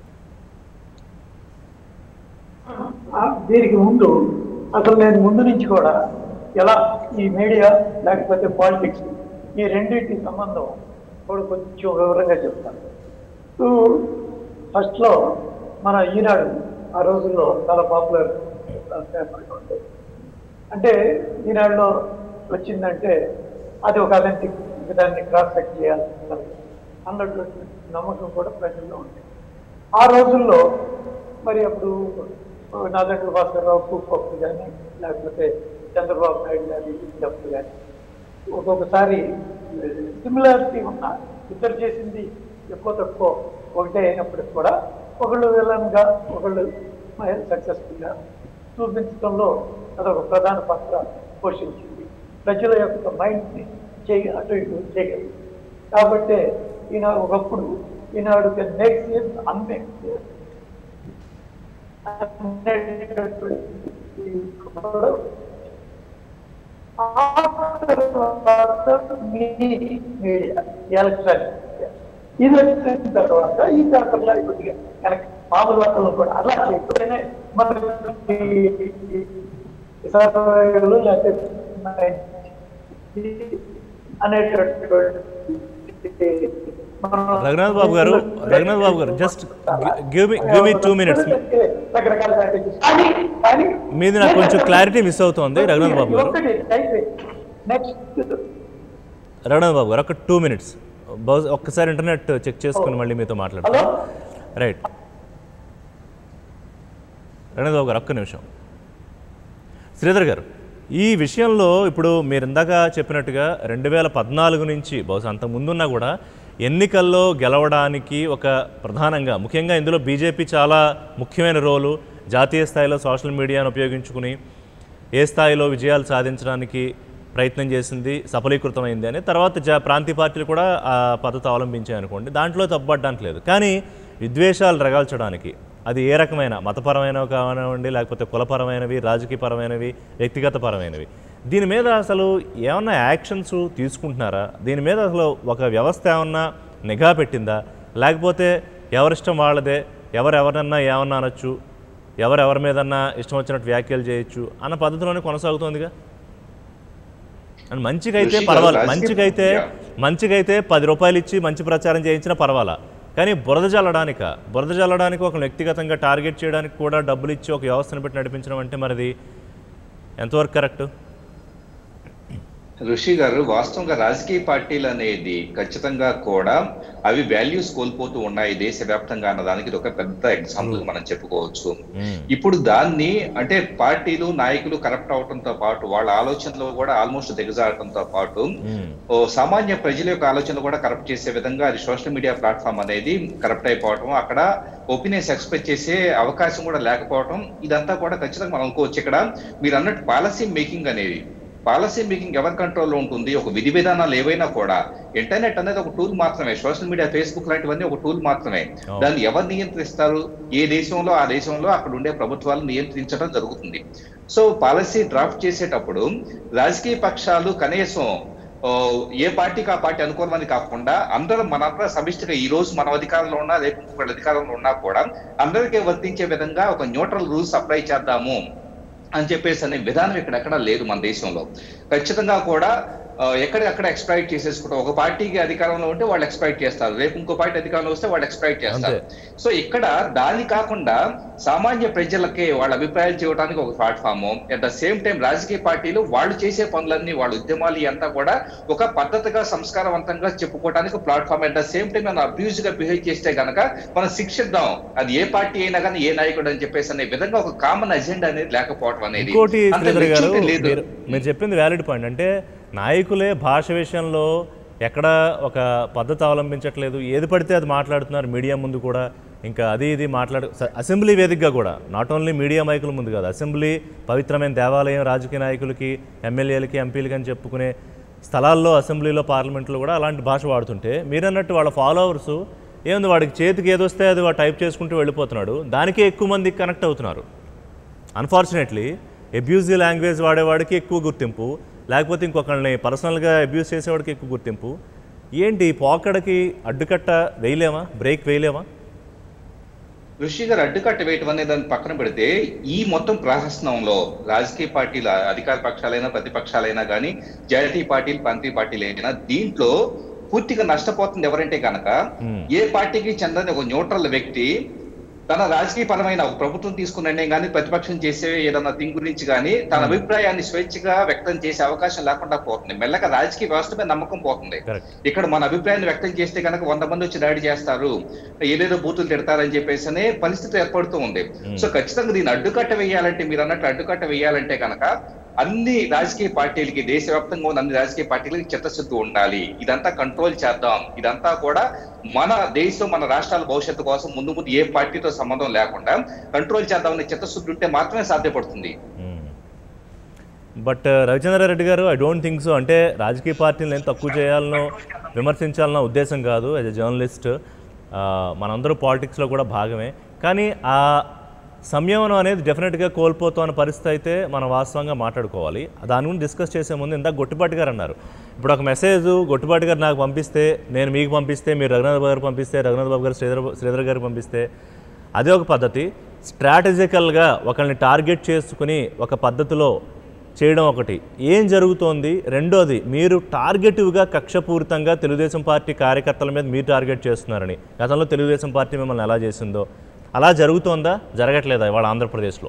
ఆ, దీనికి ముందు అసలు నేను ముందు నుంచి కూడా ఎలా ఈ మీడియా లేకపోతే పాలిటిక్స్ ఈ రెండింటి సంబంధం కూడా కొంచెం వివరంగా చెప్తాను సో ఫస్ట్లో మన ఈనాడు ఆ రోజుల్లో చాలా పాపులర్ పేపర్గా ఉండేది అంటే ఈనాడులో వచ్చిందంటే అది ఒక అథెంటిక్ దాన్ని క్రాస్ చెక్ చేయాలి అన్నటువంటి నమ్మకం కూడా ప్రజల్లో ఉంది ఆ రోజుల్లో మరి అప్పుడు నాదండ్ర భాస్కర్రావు పూపప్పు కానీ లేకపోతే చంద్రబాబు నాయుడు గారి డబ్బు కానీ ఒక్కొక్కసారి సిమిలారిటీ ఉన్న ఇద్దరు చేసింది ఎక్కువ తక్కువ ఒకటే అయినప్పటికి కూడా ఒకళ్ళు విలన్గా ఒకళ్ళు సక్సెస్ఫుల్గా చూపించడంలో అదొక ప్రధాన పాత్ర పోషించింది ప్రజల యొక్క మైండ్ని చేయ అటు ఇటు చేయగలిగింది కాబట్టి ఈనాడు ఒకప్పుడు Eenadu can make same unmake same అనేటటువంటి కూడా ఆ తర్వాత మీ మీడియా ఎలక్ట్రానిక్ మీడియా. ఇది వచ్చిన తర్వాత ఈ పేపర్లో కొద్దిగా కనుక మామూలు వార్తలు కూడా అలా చేయకపోతేనే మనకి సర్వేలు లేకపోతే అనేటటువంటి మనం రఘునాథ్ బాబు గారు Raghunath Babu garu just give me give me two minutes రకరకాల strategies. కానీ కానీ మీది నాకు కొంచెం క్లారిటీ మిస్ అవుతోంది రఘునాథ్ బాబు గారు ఒకటి నెక్స్ట్ రఘునాథ్ బాబు గారు ఒక టూ మినిట్స్ బహుశా ఒక్కసారి ఇంటర్నెట్ చెక్ చేసుకుని మళ్ళీ మీతో మాట్లాడతాను హలో రైట్ రఘునాథ్ బాబు గారు ఒక్క నిమిషం శ్రీధర్ గారు ఈ విషయంలో ఇప్పుడు మీరు ఇందాక చెప్పినట్టుగా రెండు వేల పద్నాలుగు నుంచి బహుశా అంత ముందున్నా కూడా ఎన్నికల్లో గెలవడానికి ఒక ప్రధానంగా ముఖ్యంగా ఇందులో బీజేపీ చాలా ముఖ్యమైన రోలు జాతీయ స్థాయిలో సోషల్ మీడియాను ఉపయోగించుకుని ఏ స్థాయిలో విజయాలు సాధించడానికి ప్రయత్నం చేసింది సఫలీకృతమైంది అని తర్వాత జా ప్రాంతీయ పార్టీలు కూడా ఆ పద్ధతి అవలంబించాయి అనుకోండి దాంట్లో తప్పబడ్డానికి లేదు కానీ విద్వేషాలు రగాల్చడానికి అది ఏ రకమైన మతపరమైనవి కానివ్వండి లేకపోతే కులపరమైనవి రాజకీయపరమైనవి వ్యక్తిగత పరమైనవి దీని మీద అసలు ఏమన్నా యాక్షన్స్ తీసుకుంటున్నారా దీని మీద అసలు ఒక వ్యవస్థ ఏమన్నా నిఘా పెట్టిందా లేకపోతే ఎవరిష్టం వాళ్ళదే ఎవరెవరన్నా ఏమన్నా అనొచ్చు ఎవరెవరి మీదన్నా ఇష్టం వచ్చినట్టు వ్యాఖ్యలు చేయొచ్చు అన్న పద్ధతిలోనే కొనసాగుతోందిగా అండ్ మంచికైతే ఋషి గారు, పర్వాలేదు రాజకీయ- మంచికైతే యా. మంచికైతే పది రూపాయలు ఇచ్చి మంచి ప్రచారం చేయించినా పర్వాలా కానీ బురద జల్లడానిక బురద జల్లడానికి ఒక వ్యక్తిగతంగా టార్గెట్ చేయడానికి కూడా డబ్బులు ఇచ్చి ఒక వ్యవస్థను పెట్టి నడిపించడం అంటే మరిది ఎంతవరకు కరెక్ట్ ఋషి గారు వాస్తవంగా రాజకీయ పార్టీలు అనేది ఖచ్చితంగా కూడా అవి వాల్యూస్ కోల్పోతూ ఉన్నాయి దేశవ్యాప్తంగా అన్న దానికి ఇది ఒక పెద్ద ఎగ్జాంపుల్ మనం చెప్పుకోవచ్చు ఇప్పుడు దాన్ని అంటే పార్టీలు నాయకులు కరప్ట్ అవడంతో పాటు వాళ్ళ ఆలోచనలు కూడా ఆల్మోస్ట్ దిగజారడంతో పాటు ఓ సామాన్య ప్రజల యొక్క ఆలోచనలు కూడా కరప్ట్ చేసే విధంగా అది సోషల్ మీడియా ప్లాట్ఫామ్ అనేది కరప్ట్ అయిపోవటం అక్కడ ఒపీనియన్స్ ఎక్స్ప్రెస్ చేసే అవకాశం కూడా లేకపోవడం ఇదంతా కూడా ఖచ్చితంగా మనం అనుకోవచ్చు ఇక్కడ మీరు అన్నట్టు పాలసీ మేకింగ్ అనేది పాలసీ మేకింగ్ ఎవరి కంట్రోల్లో ఉంటుంది ఒక విధి విధానాలు ఏవైనా కూడా ఇంటర్నెట్ అనేది ఒక టూల్ మాత్రమే సోషల్ మీడియా ఫేస్బుక్ లాంటివన్నీ ఒక టూల్ మాత్రమే అవును. దాన్ని ఎవరు నియంత్రిస్తారు ఏ దేశంలో ఆ దేశంలో అక్కడ ఉండే ప్రభుత్వాలు నియంత్రించడం జరుగుతుంది సో పాలసీ డ్రాఫ్ట్ చేసేటప్పుడు రాజకీయ పక్షాలు కనీసం ఓ, ఏ పార్టీకి ఆ పార్టీ అనుకూలమని కాకుండా అందరం మనందరం సమిష్టిగా ఈ రోజు మనం అధికారంలో ఉన్నా రేపు ఇంకొకటి అధికారంలో ఉన్నా కూడా అందరికీ వర్తించే విధంగా ఒక న్యూట్రల్ రూల్స్ అప్లై చేద్దాము అని చెప్పేసి అనే విధానం ఇక్కడ ఎక్కడ లేదు మన దేశంలో ఖచ్చితంగా కూడా ఆ, ఎక్కడికక్కడ ఎక్స్ప్లైట్ చేసేసుకుంటాం ఒక పార్టీకి అధికారంలో ఉంటే వాళ్ళు ఎక్స్ప్లైట్ చేస్తారు రేపు ఇంకో పార్టీ అధికారంలో వస్తే వాళ్ళు ఎక్స్ప్లైట్ చేస్తారు సో ఇక్కడ దాని కాకుండా సామాన్య ప్రజలకే వాళ్ళ అభిప్రాయాలు చేయడానికి ఒక platform at the same time రాజకీయ పార్టీలు వాళ్ళు చేసే పనులన్నీ వాళ్ళ ఉద్యమాలు అంతా కూడా ఒక పద్ధతిగా సంస్కారవంతంగా చెప్పుకోవడానికి platform at the same time మనం అబ్యూజ్ గా బిహేవ్ చేస్తే గనక మనం శిక్షిద్దాం అది ఏ పార్టీ అయినా కానీ ఏ నాయకుడు అని చెప్పేసి అనే విధంగా ఒక కామన్ అజెండా అనేది లేకపోవడం అనేది ఇంకోటి అంత శ్రీధర్ గారు maturity లేదు మీరు మీరు చెప్పింది వ్యాలిడ్ పాయింట్ అంటే నాయకులే భాష విషయంలో ఎక్కడ ఒక పద్ధతి అవలంబించట్లేదు ఏది పడితే అది మాట్లాడుతున్నారు మీడియా ముందు కూడా ఇంకా అది ఇది మాట్లాడు స- అసెంబ్లీ వేదికగా కూడా నాట్ ఓన్లీ మీడియా మైకుల ముందు కాదు అసెంబ్లీ పవిత్రమైన దేవాలయం రాజకీయ నాయకులకి ఎమ్మెల్యేలకి ఎంపీలకి అని చెప్పుకునే స్థలాల్లో అసెంబ్లీలో పార్లమెంట్లో కూడా అలాంటి భాష వాడుతుంటే మీరన్నట్టు వాళ్ళ ఫాలోవర్స్ ఏముంది వాడికి చేతికి ఏదొస్తే అది వాడు టైప్ చేసుకుంటూ వెళ్ళిపోతున్నాడు దానికే ఎక్కువ మంది కనెక్ట్ అవుతున్నారు అన్ఫార్చునేట్లీ అబ్యూజివ్ లాంగ్వేజ్ వాడేవాడికి ఎక్కువ గుర్తింపు లేకపోతే ఇంకొకరిని పర్సనల్గా అబ్యూస్ చేసేవాడికి ఎక్కువ గుర్తింపు ఏంటి ఈ పోకడకి అడ్డుకట్ట వేయలేమా బ్రేక్ వేయలేమా ఋషి గారు అడ్డుకట్ట వేయటం అనే దాన్ని పక్కన పెడితే ఈ మొత్తం ప్రహసనంలో రాజకీయ పార్టీల అధికార పక్షాలైనా ప్రతిపక్షాలైనా కానీ జాతీయ పార్టీలు ప్రాంతీయ పార్టీలు అయినా దీంట్లో పూర్తిగా నష్టపోతుంది ఎవరంటే కనుక Hmm. ఏ పార్టీకి చెందని ఒక న్యూట్రల్ వ్యక్తి తన రాజకీయ పరమైన ఒక ప్రభుత్వం తీసుకున్న నిర్ణయం కానీ ప్రతిపక్షం చేసే ఏదన్నా థింగ్ గురించి కానీ తన అభిప్రాయాన్ని స్వేచ్ఛగా వ్యక్తం చేసే అవకాశం లేకుండా పోతుంది మెల్లగా రాజకీయ వ్యవస్థ మీద నమ్మకం పోతుంది కరెక్ట్ ఇక్కడ మన అభిప్రాయాన్ని వ్యక్తం చేస్తే కనుక వంద మంది వచ్చి దాడి చేస్తారు ఏదేదో బూతులు తిడతారని చెప్పేసి అనే పరిస్థితి ఏర్పడుతూ ఉంది సో ఖచ్చితంగా దీన్ని అడ్డుకట్ట వేయాలంటే మీరు అన్నట్టు అడ్డుకట్ట వేయాలంటే కనుక అన్ని రాజకీయ పార్టీలకి దేశవ్యాప్తంగా ఉన్న అన్ని రాజకీయ పార్టీలకి చిత్తశుద్ధి ఉండాలి ఇదంతా కంట్రోల్ చేద్దాం ఇదంతా కూడా మన దేశం మన రాష్ట్రాల భవిష్యత్తు కోసం ముందు ముందు ఏ పార్టీతో సంబంధం లేకుండా కంట్రోల్ చేద్దామనే చిత్తశుద్ధి ఉంటే మాత్రమే సాధ్యపడుతుంది బట్ రవిచంద్ర రెడ్డి గారు ఐ డోంట్ థింక్ సో అంటే రాజకీయ పార్టీలను ఏం తక్కువ చేయాలనో విమర్శించాలన్న ఉద్దేశం కాదు యాజ్ ఎ జర్నలిస్ట్ మనందరూ పాలిటిక్స్లో కూడా భాగమే కానీ ఆ సంయమనం అనేది డెఫినెట్గా కోల్పోతున్న పరిస్థితి అయితే మనం వాస్తవంగా మాట్లాడుకోవాలి దాని గురించి డిస్కస్ చేసే ముందు ఇందాక గొట్టిపాటి గారు అన్నారు ఇప్పుడు ఒక మెసేజ్ గొట్టిపాటి గారు నాకు పంపిస్తే నేను మీకు పంపిస్తే మీరు రఘునాథ్ బాబు గారు పంపిస్తే రఘునాథ్ బాబు గారు శ్రీధర్ శ్రీధర్ గారు పంపిస్తే అదే ఒక పద్ధతి స్ట్రాటజికల్గా ఒకరిని టార్గెట్ చేసుకుని ఒక పద్ధతిలో చేయడం ఒకటి ఏం జరుగుతోంది రెండోది మీరు టార్గెటివ్గా కక్షపూరితంగా తెలుగుదేశం పార్టీ కార్యకర్తల మీద మీరు టార్గెట్ చేస్తున్నారని గతంలో తెలుగుదేశం పార్టీ మిమ్మల్ని ఎలా చేసిందో అలా జరుగుతోందా జరగట్లేదా ఇవాళ ఆంధ్రప్రదేశ్లో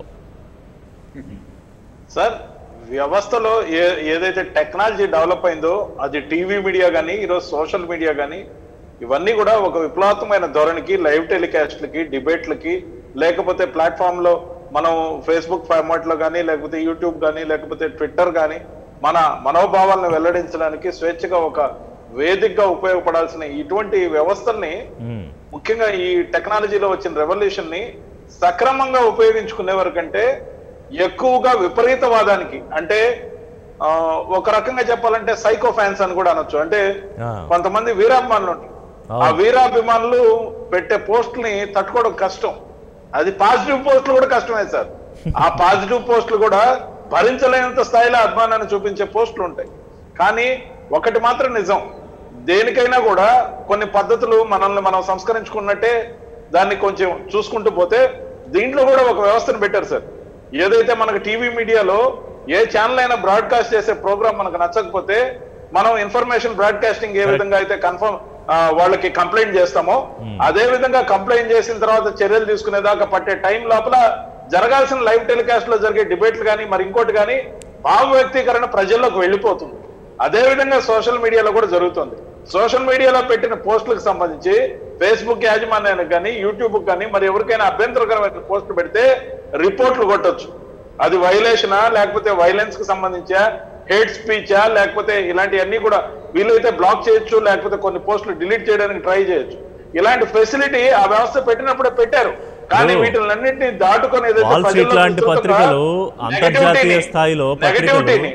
సార్ వ్యవస్థలో ఏ ఏదైతే టెక్నాలజీ డెవలప్ అయిందో అది టీవీ మీడియా కానీ ఈరోజు సోషల్ మీడియా కానీ ఇవన్నీ కూడా ఒక విప్లవాత్మకమైన ధోరణికి లైవ్ టెలికాస్ట్లకి డిబేట్లకి లేకపోతే ప్లాట్ఫామ్ లో మనం ఫేస్బుక్ ఫార్మాట్ లో కానీ లేకపోతే యూట్యూబ్ కానీ లేకపోతే ట్విట్టర్ కానీ మన మనోభావాలను వెల్లడించడానికి స్వేచ్ఛగా ఒక వేదికగా ఉపయోగపడాల్సిన ఇటువంటి వ్యవస్థల్ని మ్మ్. ముఖ్యంగా ఈ టెక్నాలజీలో వచ్చిన రెవల్యూషన్ ని సక్రమంగా ఉపయోగించుకునే వరకంటే ఎక్కువగా విపరీతవాదానికి అంటే ఆ, ఒక రకంగా చెప్పాలంటే సైకో ఫ్యాన్స్ అని కూడా అనొచ్చు అంటే ఆ. కొంతమంది వీరాభిమానులు ఉంటారు ఆ అవును. వీరాభిమానులు పెట్టే పోస్టుల్ని తట్టుకోవడం కష్టం అది పాజిటివ్ పోస్టులు కూడా కష్టమే సార్ ఆ పాజిటివ్ పోస్టులు కూడా భరించలేనంత స్థాయిలో అభిమానాన్ని చూపించే పోస్టులు ఉంటాయి కానీ ఒకటి మాత్రం నిజం దేనికైనా కూడా కొన్ని పద్ధతులు మనల్ని మనం సంస్కరించుకున్నట్టే దాన్ని కొంచెం చూసుకుంటూ పోతే దీంట్లో కూడా ఒక వ్యవస్థను పెట్టారు సార్ ఏదైతే మనకు టీవీ మీడియాలో ఏ ఛానల్ అయినా బ్రాడ్కాస్ట్ చేసే ప్రోగ్రామ్ మనకు నచ్చకపోతే మనం ఇన్ఫర్మేషన్ బ్రాడ్కాస్టింగ్ ఏ విధంగా అయితే కన్ఫర్మ్ వాళ్ళకి కంప్లైంట్ చేస్తామో అదే విధంగా కంప్లైంట్ చేసిన తర్వాత చర్యలు తీసుకునేదాకా పట్టే టైం లోపల జరగాల్సిన లైవ్ టెలికాస్ట్ లో జరిగే డిబేట్లు కానీ మరి ఇంకోటి కానీ భావ వ్యక్తీకరణ ప్రజల్లోకి వెళ్ళిపోతుంది అదే విధంగా సోషల్ మీడియాలో కూడా జరుగుతుంది సోషల్ మీడియాలో పెట్టిన పోస్టులకు సంబంధించి ఫేస్బుక్ యాజమాన్యానికి కానీ యూట్యూబ్ కానీ మరి ఎవరికైనా అభ్యంతరకరమైన పోస్టులు పెడితే రిపోర్ట్లు కొట్టొచ్చు అది వైలేషనా లేకపోతే వైలెన్స్ కి సంబంధించా హేట్ స్పీచా లేకపోతే ఇలాంటివన్నీ కూడా వీలైతే బ్లాక్ చేయొచ్చు లేకపోతే కొన్ని పోస్టులు డిలీట్ చేయడానికి ట్రై చేయొచ్చు ఇలాంటి ఫెసిలిటీ ఆ వ్యవస్థ పెట్టినప్పుడే పెట్టారు కానీ ఇప్పుడు వీటిలన్నింటినీ దాటుకొని ఏదైతే వాల్ స్ట్రీట్ ప్రజల్లో లాంటి విస్తృతంగా పత్రికలు అంతర్జాతీయ negativity-ని- స్థాయిలో పత్రికలు negativity-ని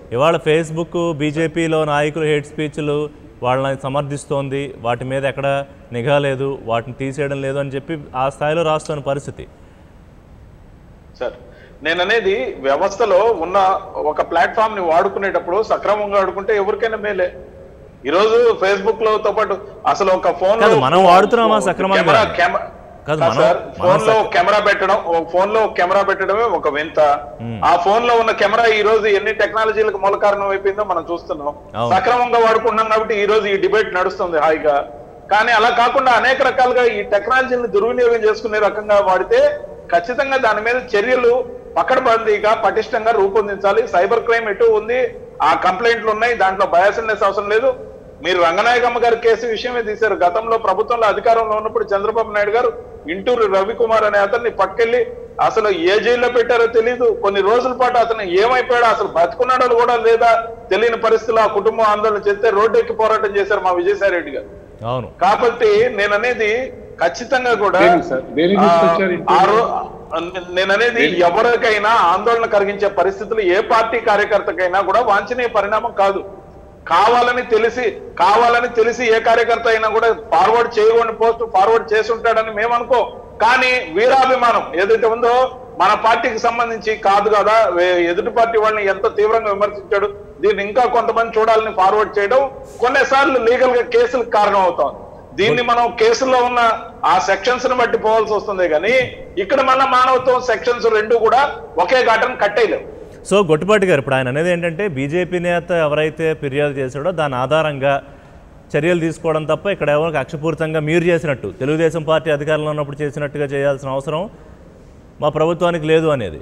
ఇవాళ ఫేస్బుక్ బీజేపీలో నాయకులు హేట్ స్పీచ్లు వాళ్ళని సమర్థిస్తోంది వాటి మీద ఎక్కడ నిఘా లేదు వాటిని తీసేయడం లేదు అని చెప్పి ఆ స్థాయిలో రాస్తున్న పరిస్థితి సార్ నేను అనేది వ్యవస్థలో ఉన్న ఒక ప్లాట్ఫామ్ ని వాడుకునేటప్పుడు సక్రమంగా వాడుకుంటే ఎవరికైనా మేలే ఈ రోజు ఫేస్బుక్ లో తో పాటు అసలు ఒక ఫోన్ కాదు, మనం వాడుతున్నామా సక్రమంగా? కెమెరా కెమెరా కాదు, కాదు మనం- సార్ మనం ఫోన్ లో సక్- కెమెరా పెట్టడం ఒక ఫోన్ లో కెమెరా పెట్టడమే ఒక వింత ఆ ఫోన్ లో ఉన్న కెమెరా ఈ రోజు ఎన్ని టెక్నాలజీలకు మూల కారణం అయిపోయిందో మనం చూస్తున్నాం అవును. సక్రమంగా వాడుకుంటున్నాం కాబట్టి ఈ రోజు ఈ డిబేట్ నడుస్తుంది హాయిగా కానీ అలా కాకుండా అనేక రకాలుగా ఈ టెక్నాలజీని దుర్వినియోగం చేసుకునే రకంగా వాడితే ఖచ్చితంగా దాని మీద చర్యలు పకడ్బందీగా పటిష్టంగా రూపొందించాలి సైబర్ క్రైమ్ ఎటు ఉంది ఆ కంప్లైంట్లు ఉన్నాయి దాంట్లో బయాసనెస్ అవసరం లేదు మీరు రంగనాయకమ్మ గారి కేసు విషయమే తీశారు గతంలో ప్రభుత్వంలో అధికారంలో ఉన్నప్పుడు చంద్రబాబు నాయుడు గారు ఇంటూరు రవికుమార్ అనే అతన్ని పట్టుకెళ్లి అసలు ఏ జైల్లో పెట్టారో తెలియదు కొన్ని రోజుల పాటు అతను ఏమైపోయాడో అసలు బతుకున్నాడో కూడా లేదా తెలియని పరిస్థితుల్లో ఆ కుటుంబం ఆందోళన చేస్తే రోడ్డు ఎక్కి పోరాటం చేశారు మా విజయసాయి రెడ్డి గారు అవును కాబట్టి నేను అనేది ఖచ్చితంగా కూడా దేనికి సార్? దేనికి తీసుకొచ్చారు ఇంట్లో? ఆ రో- నేను అనేది ఎవరికైనా ఆందోళన కలిగించే పరిస్థితులు ఏ పార్టీ కార్యకర్తకైనా కూడా వాంఛనీయ పరిణామం కాదు కావాలని తెలిసి కావాలని తెలిసి ఏ కార్యకర్త అయినా కూడా ఫార్వర్డ్ చేయకూడని పోస్ట్ ఫార్వర్డ్ చేసి ఉంటాడని మేము అనుకో కానీ వీరాభిమానం ఏదైతే ఉందో మన పార్టీకి సంబంధించి కాదు కదా వే- ఎదుటి పార్టీ వాళ్ళని ఎంత తీవ్రంగా విమర్శించాడు దీన్ని ఇంకా కొంతమంది చూడాలని ఫార్వర్డ్ చేయడం కొన్నిసార్లు లీగల్ గా కేసులకు కారణం అవుతాం దీన్ని మనం కేసుల్లో ఉన్న ఆ సెక్షన్స్ ని బట్టి పోవాల్సి వస్తుంది కానీ ఇక్కడ మన మానవత్వం సెక్షన్స్ రెండు కూడా ఒకే ఘటన కట్టేయలేవు సో గొట్టుపాటి గారు ఇప్పుడు ఆయన అనేది ఏంటంటే బీజేపీ నేత ఎవరైతే ఫిర్యాదు చేశాడో దాని ఆధారంగా చర్యలు తీసుకోవడం తప్ప ఇక్కడ ఎవరికి అక్షపూరితంగా మీరు చేసినట్టు తెలుగుదేశం పార్టీ అధికారంలో ఉన్నప్పుడు చేసినట్టుగా చేయాల్సిన అవసరం మా ప్రభుత్వానికి లేదు అనేది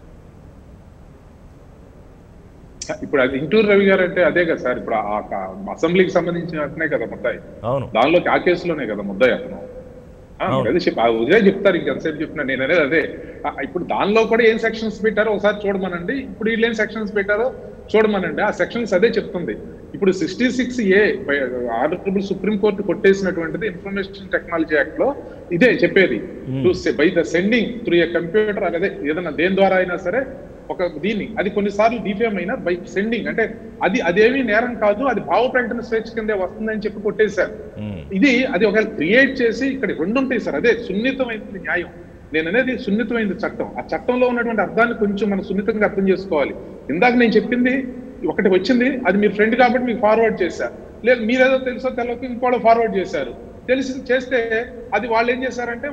ఇప్పుడు అది ఇంటూరు రవి గారు అంటే అదే కదా సార్ ఇప్పుడు ఆ ఆ అసెంబ్లీకి సంబంధించిన అతనే కదా ముద్దాయి అవును దానిలోకి ఆ కేసులోనే కదా ముద్దాయి అతను ఆ, అవును. అదే చెప్ప ఆ ఉదయం చెప్తారు ఇంకెంతసేపు చెప్పినా నేను అనేది అదే ఆ, ఇప్పుడు దానిలో కూడా ఏం సెక్షన్స్ పెట్టారో ఒకసారి చూడమనండి ఇప్పుడు వీళ్ళు ఏం సెక్షన్స్ పెట్టారో చూడమనండి ఆ సెక్షన్స్ అదే చెప్తుంది ఇప్పుడు sixty six A honourable supreme court కొట్టేసినటువంటిది ఇన్ఫర్మేషన్ టెక్నాలజీ యాక్ట్ లో ఇదే చెప్పేది by the sending through a computer అదే ఏదైనా దేని ద్వారా అయినా సరే ఒక దీన్ని అది కొన్నిసార్లు డిఫేమ్ అయినా బై సెండింగ్ అంటే అది అదేమీ నేరం కాదు అది భావ ప్రకటన స్వేచ్ఛ కిందే వస్తుందని చెప్పి కొట్టేశారు మ్మ్. ఇది అది ఒకవేళ క్రియేట్ చేసి ఇక్కడ రెండు ఉంటాయి సార్ అదే సున్నితమైనది న్యాయం నేను అనేది సున్నితమైనది చట్టం ఆ చట్టంలో ఉన్నటువంటి అర్థాన్ని కొంచెం మనం సున్నితంగా అర్థం చేసుకోవాలి ఇందాక నేను చెప్పింది ఒకటి వచ్చింది అది మీరు ఫ్రెండ్ కాబట్టి మీకు ఫార్వర్డ్ చేశారు లేదు మీరేదో తెలుసో తెలియక ఇంకోటి ఫార్వర్డ్ చేశారు తెలిసి చేస్తే అది వాళ్ళు ఏం చేశారంటే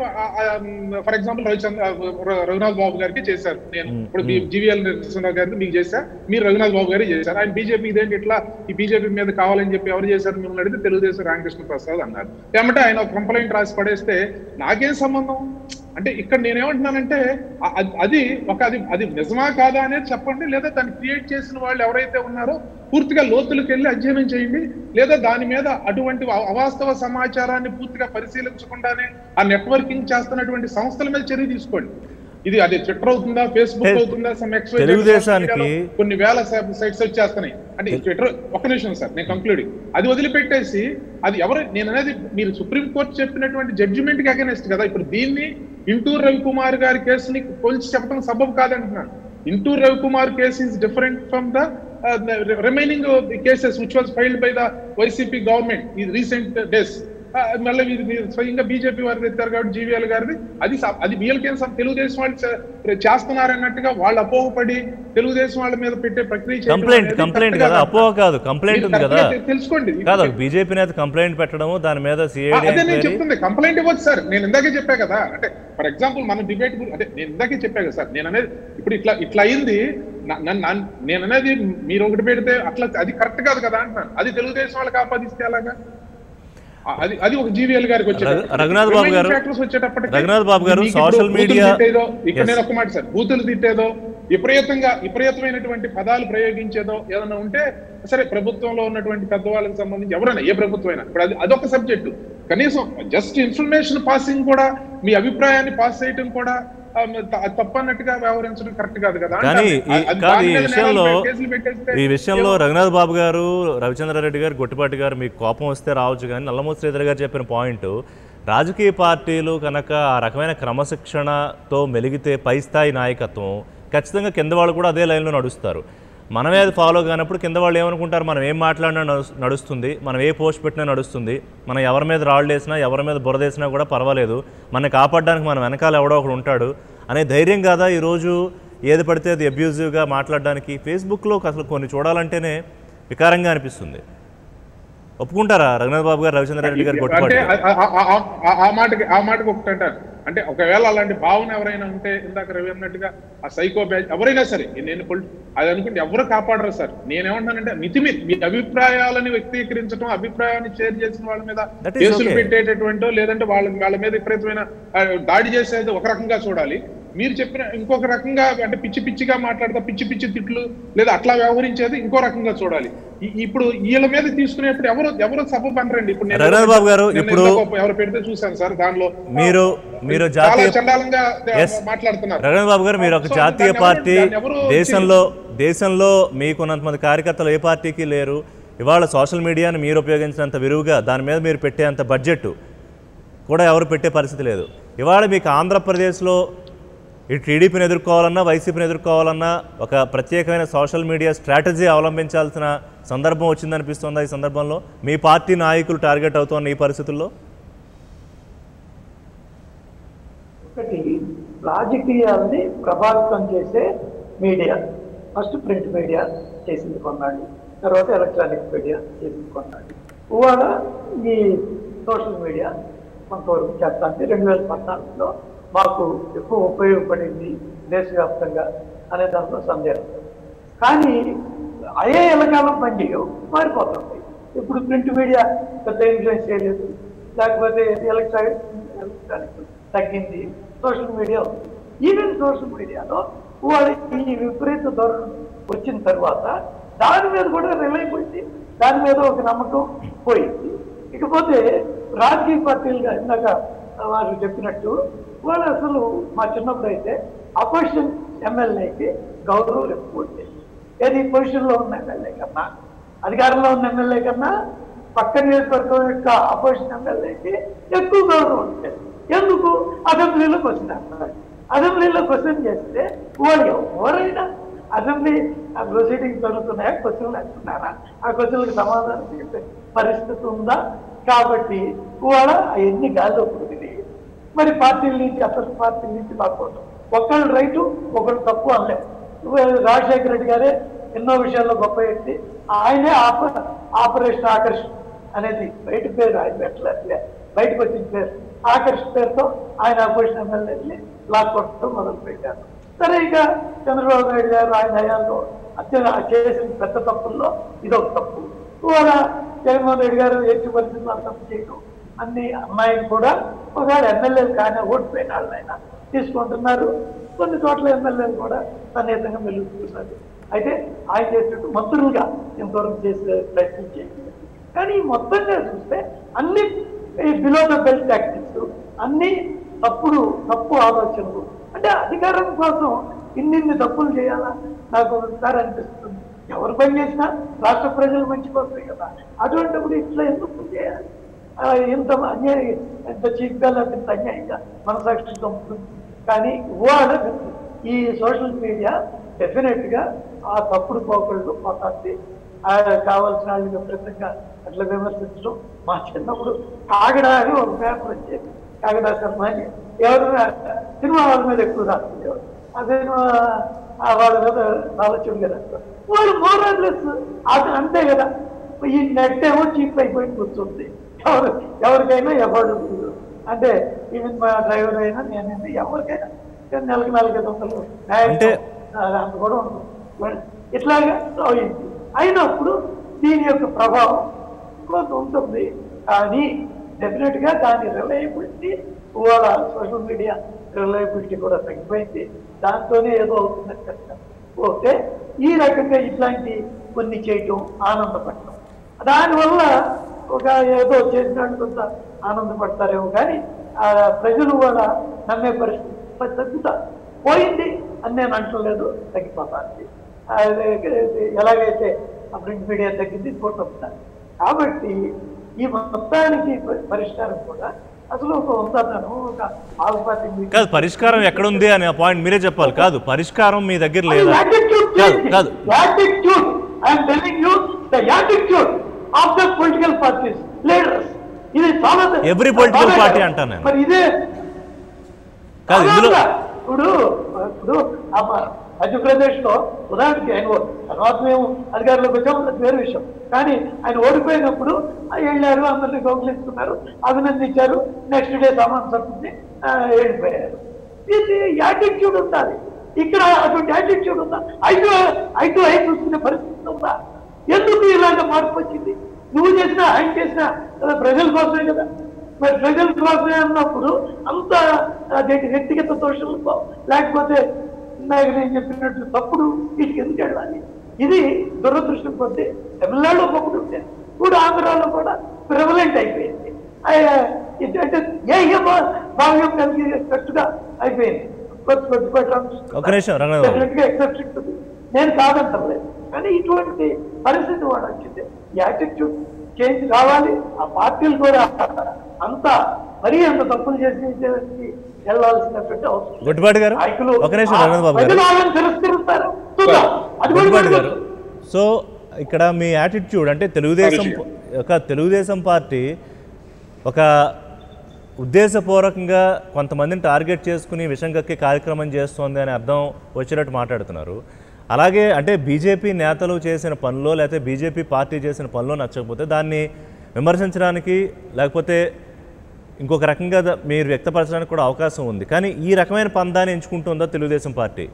ఫర్ ఎగ్జాంపుల్ రవిచంద్ర ర- రఘునాథ్ బాబు గారికి చేశారు నేను ఇప్పుడు జీవీఎల్ నరసింహరావు గారికి మీకు చేశా మీరు రఘునాథ్ బాబు గారికి చేశారు ఆయన బీజేపీ ఇదేంటి ఇట్లా ఈ బీజేపీ మీద కావాలని చెప్పి ఎవరు చేశారు మిమ్మల్ని అడిగితే తెలుగుదేశం రామకృష్ణ ప్రసాద్ అన్నారు ఏమంటే ఆయన ఒక కంప్లైంట్ రాసి పడేస్తే నాకేం సంబంధం అంటే ఇక్కడ నేనేమంటున్నానంటే అ- అ- అది ఒక అది అది నిజమా కాదా అనేది చెప్పండి లేదా దాన్ని క్రియేట్ చేసిన వాళ్ళు ఎవరైతే ఉన్నారో పూర్తిగా లోతులకు వెళ్ళి అధ్యయనం చేయండి లేదా దాని మీద అటువంటి అవ- అవాస్తవ సమాచారాన్ని పూర్తిగా పరిశీలించకుండానే ఆ నెట్వర్కింగ్ చేస్తున్నటువంటి సంస్థల మీద చర్య తీసుకోండి ఇది అది ట్విట్టర్ అవుతుందా ఫేస్బుక్ తె- అవుతుందా some XYZ తెలుగుదేశానికి- social media లో కొన్ని వేల సైట్స్ వచ్చేస్తున్నాయి అంటే ఈ ట్విట్టర్ ఒక నిమిషం సార్ నేను కంక్లూడింగ్ అది వదిలిపెట్టేసి అది ఎవరు నేను అనేది మీరు సుప్రీం కోర్టు చెప్పినటువంటి జడ్జిమెంట్ కి అగెనెస్ట్ కదా ఇప్పుడు దీన్ని ఇంటూరు రవికుమార్ గారి కేసుని పోల్చి చెప్పడం సబబు కాదంటున్నాను Inturu Ravikumar case is different from the remaining cases which was filed by the YCP government ఈ రీసెంట్ డేస్ మళ్ళీ మీరు మీరు స్వయంగా బీజేపీ వారు ఎత్తారు కాబట్టి జీవీఎల్ గారిది అది స- అది వీళ్ళకేం సం- తెలుగుదేశం వాళ్ళు చే- చేస్తున్నారన్నట్టుగా వాళ్ళు అపోహపడి తెలుగుదేశం వాళ్ళ మీద పెట్టే ప్రక్రియ చేయడం కంప్లైంట్ అనేది కంప్లైంట్ కరెక్ట్ కదా కాదు. అపోహ కాదు కంప్లైంట్ మీరు ఉంది కదా కరెక్ట్గా తెలుసుకోండి కాదు బీజేపీ నేత కంప్లైంట్ పెట్టడము దాని మీద ఆ, సిఐడి అదే నేను చెప్తుంది కంప్లైంట్ ఇవ్వచ్చు సార్ నేను ఇందాకే చెప్పా కదా అంటే ఫర్ ఎగ్జాంపుల్ మన డిబేట్ అంటే నేను ఇందాకే చెప్పా కదా సార్ నేను అనేది ఇప్పుడు ఇట్లా ఇట్లా అయింది నా- నన్ను నన్ను- నేను అనేది మీరు ఒకటి పెడితే అట్లా అది కరెక్ట్ కాదు కదా అంటున్నాను అది తెలుగుదేశం వాళ్ళకి ఆపాదిస్తే అలాగా ఆ, అది అది ఒక జీవీఎల్ గారికి వచ్చేటప్పటికి. రఘు- రఘునాథ్ బాబు గారు- Remaining factors వచ్చేటప్పటికి రఘునాథ్ బాబు గారు మీకు ఇప్పుడు social బూతులు media- తిట్టేదో, ఇక్కడ Yes. నేను ఒక మాట సార్ బూతులు తిట్టేదో విపరీతంగా విపరీతమైనటువంటి పదాలు ప్రయోగించేదో ఏదైనా ఉంటే సరే ప్రభుత్వంలో ఉన్నటువంటి పెద్దవాళ్ళకి సంబంధించి ఎవరైనా ఏ ప్రభుత్వం అయినా ఇప్పుడు అది అదొక సబ్జెక్టు కనీసం జస్ట్ ఇన్ఫర్మేషన్ పాసింగ్ కూడా మీ అభిప్రాయాన్ని పాస్ చేయటం కూడా ఆ, త- తప్పన్నట్టుగా వ్యవహరించడం కరెక్ట్ కాదు కదా కానీ అంటాను. ఈ- అది కాదు దాని ఈ మీద విషయంలో నేరాలు కేసులు పెట్టేస్తే ఈ విషయంలో రఘునాథ్ బాబు గారు రవిచంద్రారెడ్డి గారు గొట్టిపాటి గారు మీకు కోపం వస్తే రావచ్చు కానీ నల్లమూరి శ్రీధర్ గారు చెప్పిన పాయింట్ రాజకీయ పార్టీలు కనుక ఆ రకమైన క్రమశిక్షణతో మెలిగితే పై స్థాయి నాయకత్వం ఖచ్చితంగా కింద వాళ్ళు కూడా అదే లైన్లో నడుస్తారు మనమే అది ఫాలో కానప్పుడు కింద వాళ్ళు ఏమనుకుంటారు మనం ఏం మాట్లాడినా నడుస్- నడుస్తుంది మనం ఏ పోస్ట్ పెట్టినా నడుస్తుంది మనం ఎవరి మీద రాళ్ళు వేసినా ఎవరి మీద బురదేసినా కూడా పర్వాలేదు మనని కాపాడడానికి మన వెనకాల ఎవడో ఒకడు ఉంటాడు అనే ధైర్యం కాదా ఈరోజు ఏది పడితే అది అబ్యూజివ్గా మాట్లాడడానికి ఫేస్బుక్లో అసలు కొన్ని చూడాలంటేనే వికారంగా అనిపిస్తుంది ఒప్పుకుంటారా రఘునాథ్ బాబు గారు రవిచంద్ర రెడ్డి గారు అంటే కొట్టుకోండి ఆ- ఆ- ఆ- ఆ- ఆ మాటకి ఆ మాటకి ఒకటి అంటారు అంటే ఒకవేళ అలాంటి భావన ఎవరైనా ఉంటే ఇందాక రవి అన్నట్టుగా ఆ సైకో బ్యాచ్ ఎవరైనా సరే నేను పొలి- అది అనుకుంటే ఎవరు కాపాడరు సార్ నేనేమంటానంటే మితిమి మీ అభిప్రాయాలని వ్యక్తీకరించడం అభిప్రాయాన్ని షేర్ చేసిన వాళ్ళ మీద That is కేసులు okay. పెట్టేటటువంటో లేదంటే వాళ్ళ వాళ్ళ మీద విపరీతమైన ఆ, దాడి చేసేది ఒక రకంగా చూడాలి మీరు చెప్పిన ఇంకొక రకంగా అంటే పిచ్చి పిచ్చిగా మాట్లాడతా పిచ్చి పిచ్చి తిట్లు లేదా అట్లా వ్యవహరించేది ఇంకో రకంగా చూడాలి ఈ- ఇప్పుడు వీళ్ళ మీద తీసుకునేప్పుడు ఎవరు ఎవరు సభ పనరండి ఇప్పుడు నేను రఘునాథ్ బాబు గారు, నేను ఇప్పుడు ఇందాక ఒక- ఎవరు పెడితే చూశాను సార్ దానిలో మీరు మీరు చాలా జాతీయ చండాలంగా Yes. మాట్లాడుతున్నారు రఘునాథ్ బాబు గారు మీరు ఒక సో జాతీయ దాన్ని ఎవరు- పార్టీ దాన్ని ఎవరు దేశంలో దేశంలో మీకున్నంతమంది కార్యకర్తలు ఏ పార్టీకి లేరు ఇవాళ సోషల్ మీడియాని మీరు ఉపయోగించినంత విరువుగా దాని మీద మీరు పెట్టేంత బడ్జెట్ కూడా ఎవరు పెట్టే పరిస్థితి లేదు ఇవాళ మీకు ఆంధ్రప్రదేశ్లో ఈ టీడీపీని ఎదుర్కోవాలన్నా వైసీపీని ఎదుర్కోవాలన్నా ఒక ప్రత్యేకమైన సోషల్ మీడియా స్ట్రాటజీ అవలంబించాల్సిన సందర్భం వచ్చిందనిపిస్తుందా ఈ సందర్భంలో మీ పార్టీ నాయకులు టార్గెట్ అవుతున్న ఈ పరిస్థితుల్లో ఒకటి రాజకీయాల్ని ప్రభావితం చేసే మీడియా ఫస్ట్ ప్రింట్ మీడియా చేసింది కొన్నాళ్ళు తర్వాత ఎలక్ట్రానిక్ మీడియా చేసింది కొన్నాళ్ళు ఇవాళ ఈ సోషల్ మీడియా కొంతవరకు చేస్తా అంటే రెండు వేల పద్నాలుగులో మాకు ఎక్కువ ఉపయోగపడింది దేశవ్యాప్తంగా అనే దాంట్లో సందేహం లేదు. కానీ అయ్యే ఎలకాలం పండిగ మారిపోతుంది ఇప్పుడు ప్రింట్ మీడియా పెద్ద ఇన్ఫ్లుయెన్స్ చేయలేదు లేకపోతే ఎలక్ట్రానిక్ ఎలక్ట్రానిక్ తగ్గింది సోషల్ మీడియా ఉంది ఈవెన్ సోషల్ మీడియాలో వాళ్ళకి ఈ విపరీత ధోరణి వచ్చిన తర్వాత దాని మీద కూడా రిలయబిలిటీ దాని మీద ఒక నమ్మకం పోయింది ఇకపోతే రాజకీయ పార్టీలుగా ఇందాక వారు చెప్పినట్టు వాళ్ళు అసలు మా చిన్నప్పుడు అయితే అపోజిషన్ ఎమ్మెల్యేకి గౌరవం ఎక్కువ ఉండేది ఏది పొజిషన్లో ఉన్న ఎమ్మెల్యే కన్నా అధికారంలో ఉన్న ఎమ్మెల్యే కన్నా పక్క నియోజకవర్గం యొక్క అపోజిషన్ ఎమ్మెల్యేకి ఎక్కువ గౌరవం ఉంటుంది ఎందుకు అసెంబ్లీలో క్వశ్చన్ వేస్తారు అసెంబ్లీలో క్వశ్చన్ చేస్తే వాళ్ళు ఎవరైనా అసెంబ్లీ ప్రొసీడింగ్ జరుగుతున్నాయా క్వశ్చన్లు వేస్తున్నారా ఆ క్వశ్చన్లకు సమాధానం చెప్పే పరిస్థితి ఉందా కాబట్టి వాళ్ళ అవన్నీ గాల్లో పురుగుది మరి పార్టీల నుంచి అసలు పార్టీల నుంచి లాక్కోవడం ఒకళ్ళు రైతు ఒకళ్ళు తప్పు అనలేము రాజశేఖర రెడ్డి గారే ఎన్నో విషయాల్లో గొప్ప వ్యక్తి ఆయనే ఆప ఆపరేషన్ ఆకర్ష్ అనేది బయట పేరు ఆయన పెట్టలేదు బయటకు వచ్చిన పేరు ఆకర్ష్ పేరుతో ఆయన అపోజిషన్ ఎమ్మెల్యేని లాక్కొట్టడం మొదలు పెట్టారు సరే ఇక చంద్రబాబు నాయుడు గారు ఆయన హయాంలో అత్యంత చేసిన పెద్ద తప్పుల్లో ఇదొక తప్పు ఇవాళ జగన్మోహన్ రెడ్డి గారు ఎట్టి పరిస్థితుల్లో తప్పు చేయడం అన్ని అమ్మాయిని కూడా ఒకవేళ ఎమ్మెల్యేలు కానీ ఓడిపోయిన వాళ్ళైనా తీసుకుంటున్నారు కొన్ని చోట్ల ఎమ్మెల్యేలు కూడా సన్నిహితంగా మెలుగుతున్నారు అయితే ఆయన చేసినట్టు మంత్రులుగా ఇంతవరకు చేసే ప్రయత్నం చేయలేదు కానీ మొత్తంగా చూస్తే అన్ని బిలో ద బెల్ట్ టాక్టిక్స్ అన్ని తప్పుడు తప్పు ఆలోచనలు అంటే అధికారం కోసం ఇన్నిన్ని తప్పులు చేయాలా నాకు ఒకసారి అనిపిస్తుంది ఎవరు పని చేసినా రాష్ట్ర ప్రజలు మంచి కోసమే కదా అటువంటిప్పుడు ఇట్లా ఎందుకు చేయాలి ఆ, ఇంత అన్యాయం ఎంత చీప్గా లేకపోతే ఇంత అన్యాయంగా మన సాక్షిగా ఉంటుంది కానీ ఇవాళ ఈ సోషల్ మీడియా డెఫినెట్ గా ఆ తప్పుడు పోకళ్ళు పోతాంది ఆ కావాల్సిన వాళ్ళు విపరీతంగా అట్లా విమర్శించడం మా చిన్నప్పుడు కాగడా అని ఒక పేపర్ వచ్చేది కాగడా శర్మ అని ఎవరు సినిమా వాళ్ళ మీద ఎక్కువ రాస్తుండేవారు ఆ సినిమా ఆ వాళ్ళ మీద ఆలోచన రాస్తారు వాళ్ళు మోరల్లెస్ అది అంతే కదా ఈ నెట్ ఏమో చీప్ అయిపోయి కూర్చుంది ఎవరు ఎవరికైనా ఎవరు అంటే ఈవెన్ మా డ్రైవర్ అయినా నేనైనా ఎవరికైనా నెలకు నాలుగు ఐదు వందలు న్యాయం అంటే- అది అంత కూడా ఉంటుంది మరి ఇట్లాగా అయింది అయినప్పుడు దీని యొక్క ప్రభావం కొంత ఉంటుంది కానీ డెఫినెట్ గా దాని రిలయబిలిటీ ఇవాళ సోషల్ మీడియా రిలయబిలిటీ కూడా తగ్గిపోయింది దాంతోనే ఏదో అవుతుందని చెప్తాను ఓకే ఈ రకంగా ఇట్లాంటి కొన్ని చేయటం ఆనందపడటం దానివల్ల ఒక ఏదో చేసినట్టు కొంత ఆనందపడతారేమో కానీ ఆ ప్రజలు కూడా నమ్మే పరిస్థితి తగ్గుతారు పోయింది అని నేను అంటలేదు తగ్గిపోతాను ఎలాగైతే ఆ ప్రింట్ మీడియా తగ్గింది ఫోటో కాబట్టి ఈ మొత్తానికి ప- పరిష్కారం కూడా అసలు ఒక ఉందాను ఒక ఆవుపాతి కాదు పరిష్కారం ఎక్కడుంది అనే పాయింట్ మీరే చెప్పాలి కాదు పరిష్కారం మీ దగ్గర లేదా కాదు కాదు attitude I'm telling you the attitude of the political parties leaders ఇది చాలా Every political party అంటాను నేను. మరి ఇదే కాదు ఇందులో అలాగా. ఇప్పుడు ఇప్పుడు ఆ మ- మధ్యప్రదేశ్ లో ఉదాహరణకి ఆయన ఓ- తర్వాత మేము అధికారంలోకి వచ్చాము అది వేరే విషయం కానీ ఆయన ఓడిపోయినప్పుడు ఆ వెళ్ళారు అందరినీ గౌరవిస్తున్నారు అభినందించారు నెక్స్ట్ డే సామాన్ సర్దుకుని ఆ, వెళ్ళిపోయారు ఇది యాటిట్యూడ్ ఉండాలి ఇక్కడ అటువంటి యాటిట్యూడ్ ఉందా ఐదు ఐదు ఐదు చూసుకునే పరిస్థితి ఉందా ఎందుకు ఇలాంటి మార్పు వచ్చింది నువ్వు చేసినా ఆయన చేసినా కదా ప్రజల కోసమే కదా మరి ప్రజల కోసమే అన్నప్పుడు అంత అదేంటి వ్యక్తిగత దోషాలతో లేకపోతే ఇందాక నేను చెప్పినట్టు తప్పుడు వీటికి ఎందుకు వెళ్ళాలి ఇది దురదృష్టం కొద్దీ తమిళనాడులో ఒకటి ఉంటే ఇప్పుడు ఆంధ్రాలో కూడా ప్రివలెంట్ అయిపోయింది ఆ- ఇది అంటే ఏ ఏ భా- భావ్యం కలిగేటట్టుగా అయిపోయింది కొద్ది కొద్ది కొద్ది ఒక నిమిషం, రంగనాథ్ బాబు. Definitely గా exception ఉంటుంది. నేను కాదంటలేదు కానీ ఇటువంటి పరిస్థితి వాడు వచ్చింది యాటిట్యూడ్ చేంజ్ కావాలి ఆ పార్టీలు కూడా అంత మరీ అంత తప్పులు చేసి చేసి వెళ్ళాల్సినటువంటి అవసరం లేదు. గుడ్డిపాటి గారు నాయకులు ఒక నిమిషం ఆ రంగనాథ్ బాబు గారు ప్రజలు వాళ్ళని తిరస్కరిస్తారు చూద్దాం. అది కూడా గుడ్డిపాటి గారు జరగవచ్చు. సో ఇక్కడ మీ యాటిట్యూడ్ అంటే తెలుగుదేశం ఒక తెలుగుదేశం పార్టీ ఒక ఉద్దేశపూర్వకంగా కొంతమందిని టార్గెట్ చేసుకుని విషం కక్కే కార్యక్రమం చేస్తోంది అని అర్థం వచ్చినట్టు మాట్లాడుతున్నారు అలాగే అంటే బీజేపీ నేతలు చేసిన పనులు లేకపోతే బీజేపీ పార్టీ చేసిన పనులు నచ్చకపోతే దాన్ని విమర్శించడానికి లేకపోతే ఇంకొక రకంగా ద- మీరు వ్యక్తపరచడానికి కూడా అవకాశం ఉంది కానీ ఈ రకమైన పందాన్ని ఎంచుకుంటుందా తెలుగుదేశం పార్టీ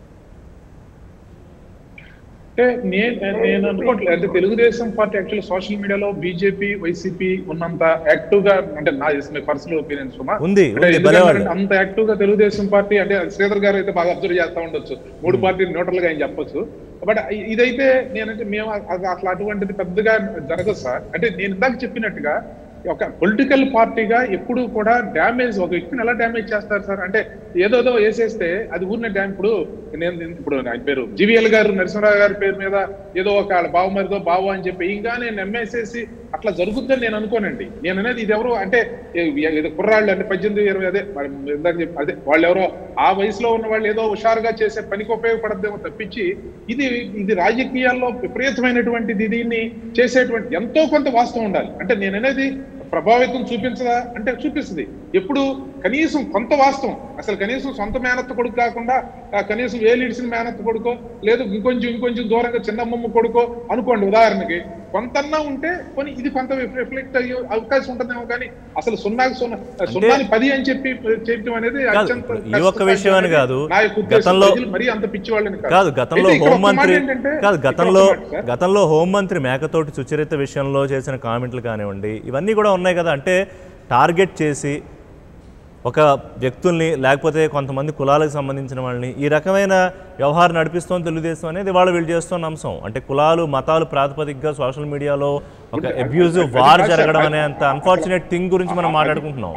అంటే నేను నేను అనుకోవట్లేదు అంటే తెలుగుదేశం పార్టీ యాక్చువల్ సోషల్ మీడియాలో బీజేపీ వైసీపీ ఉన్నంత యాక్టివ్ గా అంటే నా పర్సనల్ ఒపీనియన్ సుమా ఉంది, అంటే ఉంది, ఎందుకంటే భలేవాళ్ళు. అంత యాక్టివ్ గా తెలుగుదేశం పార్టీ అంటే శ్రీధర్ గారు అయితే బాగా అబ్జర్వ్ చేస్తా ఉండొచ్చు మూడు పార్టీలు న్యూట్రల్ గా ఆయన చెప్పొచ్చు బట్ ఇదైతే నేనంటే మేము అది అట్లా అటువంటిది పెద్దగా జరగదు సార్ అంటే నేను ఇందాక చెప్పినట్టుగా ఒక పొలిటికల్ పార్టీగా ఎప్పుడు కూడా డ్యామేజ్ ఒక వ్యక్తిని ఎలా డ్యామేజ్ చేస్తారు సార్ అంటే ఏదోదో వేసేస్తే అది ఊరిన డ్యామ్ ఇప్పుడు నేను ఇప్పుడు ఆయన పేరు జీవీఎల్ గారు నరసింహరావు గారి పేరు మీద ఏదో ఒక వాళ్ళ బావమరిదో బావ అని చెప్పి ఇంకా నేను నమ్మేసేసి అట్లా జరుగుద్దని నేను అనుకోనండి నేను అనేది ఇది ఎవరు అంటే ఏ- ఏదో కుర్రాళ్ళు అంటే పద్దెనిమిది ఇరవై అదే మరి ఇందాక చెప్పి అదే వాళ్ళు ఎవరో ఆ వయసులో ఉన్న వాళ్ళు ఏదో హుషారుగా చేసే పనికి ఉపయోగపడద్దేమో తప్పించి ఇది ఇది రాజకీయాల్లో విపరీతమైనటువంటిది దీన్ని చేసేటువంటి ఎంతో కొంత వాస్తవం ఉండాలి అంటే నేను అనేది ప్రభావితం చూపించదా అంటే చూపిస్తుంది ఎప్పుడు కనీసం కొంత వాస్తవం అసలు కనీసం సొంత మేనత్త కొడుకు కాకుండా ఆ కనీసం వేలిడిసిన మేనత్త కొడుకో లేదు ఇంకొంచెం ఇంకొంచెం దూరంగా చిన్నమ్మమ్మ కొడుకో అనుకోండి ఉదాహరణకి కొంతన్నా ఉంటే కొన్ని ఇది కొంత రిఫ్లెక్ట్ అయ్యే అవకాశం ఉంటుందేమో కానీ అసలు సున్నాకి సున్నా సున్నాని పది అని చెప్పి చేయటం అనేది కాదు, అత్యంత ఇప్పుడు ఈ ఒక్క విషయం అని కాదు. నా యొక్క ఉద్దేశం గతంలో- ప్రజలు మరీ అంత పిచ్చి వాళ్ళని కాదు గతంలో అయితే ఇక్కడ ఒక్క మాట హోంమంత్రి ఏంటంటే- కాదు ఇక్కడ గతంలో ఒక్క మాట సార్. గతంలో హోంమంత్రి మేకతోటి సుచరిత విషయంలో చేసిన కామెంట్లు కానివ్వండి ఇవన్నీ కూడా ఉన్నాయి కదా అంటే టార్గెట్ చేసి ఒక వ్యక్తుల్ని లేకపోతే కొంతమంది కులాలకు సంబంధించిన వాళ్ళని ఈ రకమైన వ్యవహారం నడిపిస్తోంది తెలుగుదేశం అనేది వాళ్ళు వీళ్ళు చేస్తున్న అంశం అంటే కులాలు మతాలు ప్రాతిపదికగా సోషల్ మీడియాలో ఒక అబ్యూజివ్ వార్ జరగడం అనే అంత అన్ఫార్చునేట్ థింగ్ గురించి మనం మాట్లాడుకుంటున్నాం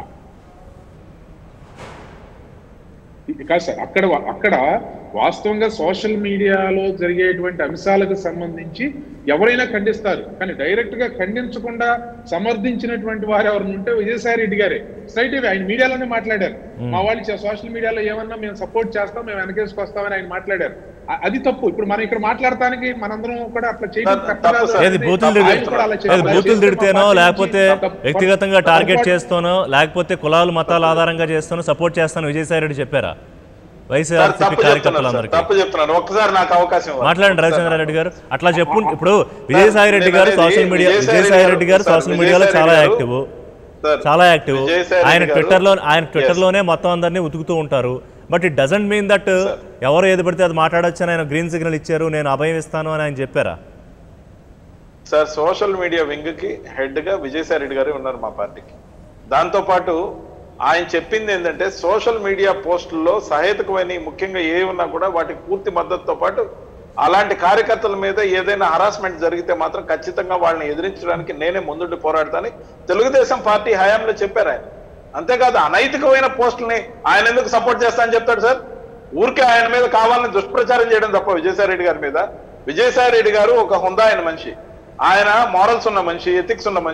ఇది కాదు సార్ అక్కడ అక్కడ వాస్తవంగా సోషల్ మీడియాలో జరిగేటువంటి అంశాలకు సంబంధించి ఎవరైనా ఖండిస్తారు కానీ డైరెక్ట్ గా ఖండించకుండా సమర్థించినటువంటి వారు ఎవరు ఉంటే విజయసాయి రెడ్డి గారే స్ట్రైట్ అవే ఆయన మీడియాలోనే మాట్లాడారు మా వాళ్ళు సోషల్ మీడియాలో ఏమన్నా మేము సపోర్ట్ చేస్తాం మేము వెనకేసుకొస్తామని ఆయన మాట్లాడారు అ- అది తప్పు ఇప్పుడు మనం ఇక్కడ మాట్లాడటానికి మనందరం కూడా అట్లా చేయడం తప్పు కరెక్ట్ కాదు. సార్. ఏది బూతులు ఆయన తిడితే కూడా అలా ఏది చేస్తారు. బూతులు చేస్తే తిడితేనో మా పార్టీ లేకపోతే నుంచి తప్పు- వ్యక్తిగతంగా టార్గెట్ పొరపాటు- చేస్తానో లేకపోతే కులాలు మతాల ఆధారంగా చేస్తానో సపోర్ట్ చేస్తాను విజయసాయి రెడ్డి చెప్పారా సార్ వైఎస్ఆర్సీపీ తప్పు చెప్తున్నారు సార్ కార్యకర్తలందరికీ తప్పు చెప్తున్నారు ఒక్కసారి నాకు అవకాశం ఇవ్వండి. మాట్లాడండి రవిచంద్రారెడ్డి గారు అట్లా చెప్పు ఇప్పుడు విజయసాయి రెడ్డి గారు నేను సోషల్ అనేది మీడియా విజయసాయి విజయసాయి రెడ్డి గారు సార్, సోషల్ మీడియాలో విజయసాయి చాలా రెడ్డి యాక్టివ్ గారు- సార్, చాలా యాక్టివ్ విజయసాయి రెడ్డి ఆయన గారు- ట్విట్టర్ లో ఆయన ట్విట్టర్ Yes. లోనే మొత్తం అందరినీ ఉతుకుతూ ఉంటారు but it doesn't mean that ఎవరు ఏది పడితే అది మాట్లాడొచ్చు అని ఆయన గ్రీన్ సిగ్నల్ ఇచ్చారు నేను అభయం ఇస్తాను అని ఆయన చెప్పారా సార్ సోషల్ మీడియా వింగ్ కి హెడ్ గా విజయసాయి రెడ్డి గారు ఉన్నారు మా పార్టీకి దాంతో పాటు ఆయన చెప్పింది ఏంటంటే సోషల్ మీడియా పోస్టుల్లో సహేతుకమైన ముఖ్యంగా ఏ ఉన్నా కూడా వాటికి పూర్తి మద్దతుతో పాటు అలాంటి కార్యకర్తల మీద ఏదైనా హరాస్మెంట్ జరిగితే మాత్రం ఖచ్చితంగా వాళ్ళని ఎదిరించడానికి నేనే ముందుండి పోరాడతానని తెలుగుదేశం పార్టీ హయాంలో చెప్పారు ఆయన అంతేకాదు అనైతికమైన పోస్టుల్ని ఆయన ఎందుకు సపోర్ట్ చేస్తా అని చెప్తాడు సార్ ఊరికే ఆయన మీద కావాలని దుష్ప్రచారం చేయడం తప్ప విజయసాయి రెడ్డి గారి మీద విజయసాయి రెడ్డి గారు ఒక హుందా అయిన మనిషి ఆయన మోరల్స్ ఉన్న మనిషి ఎథిక్స్ ఉన్న మనిషి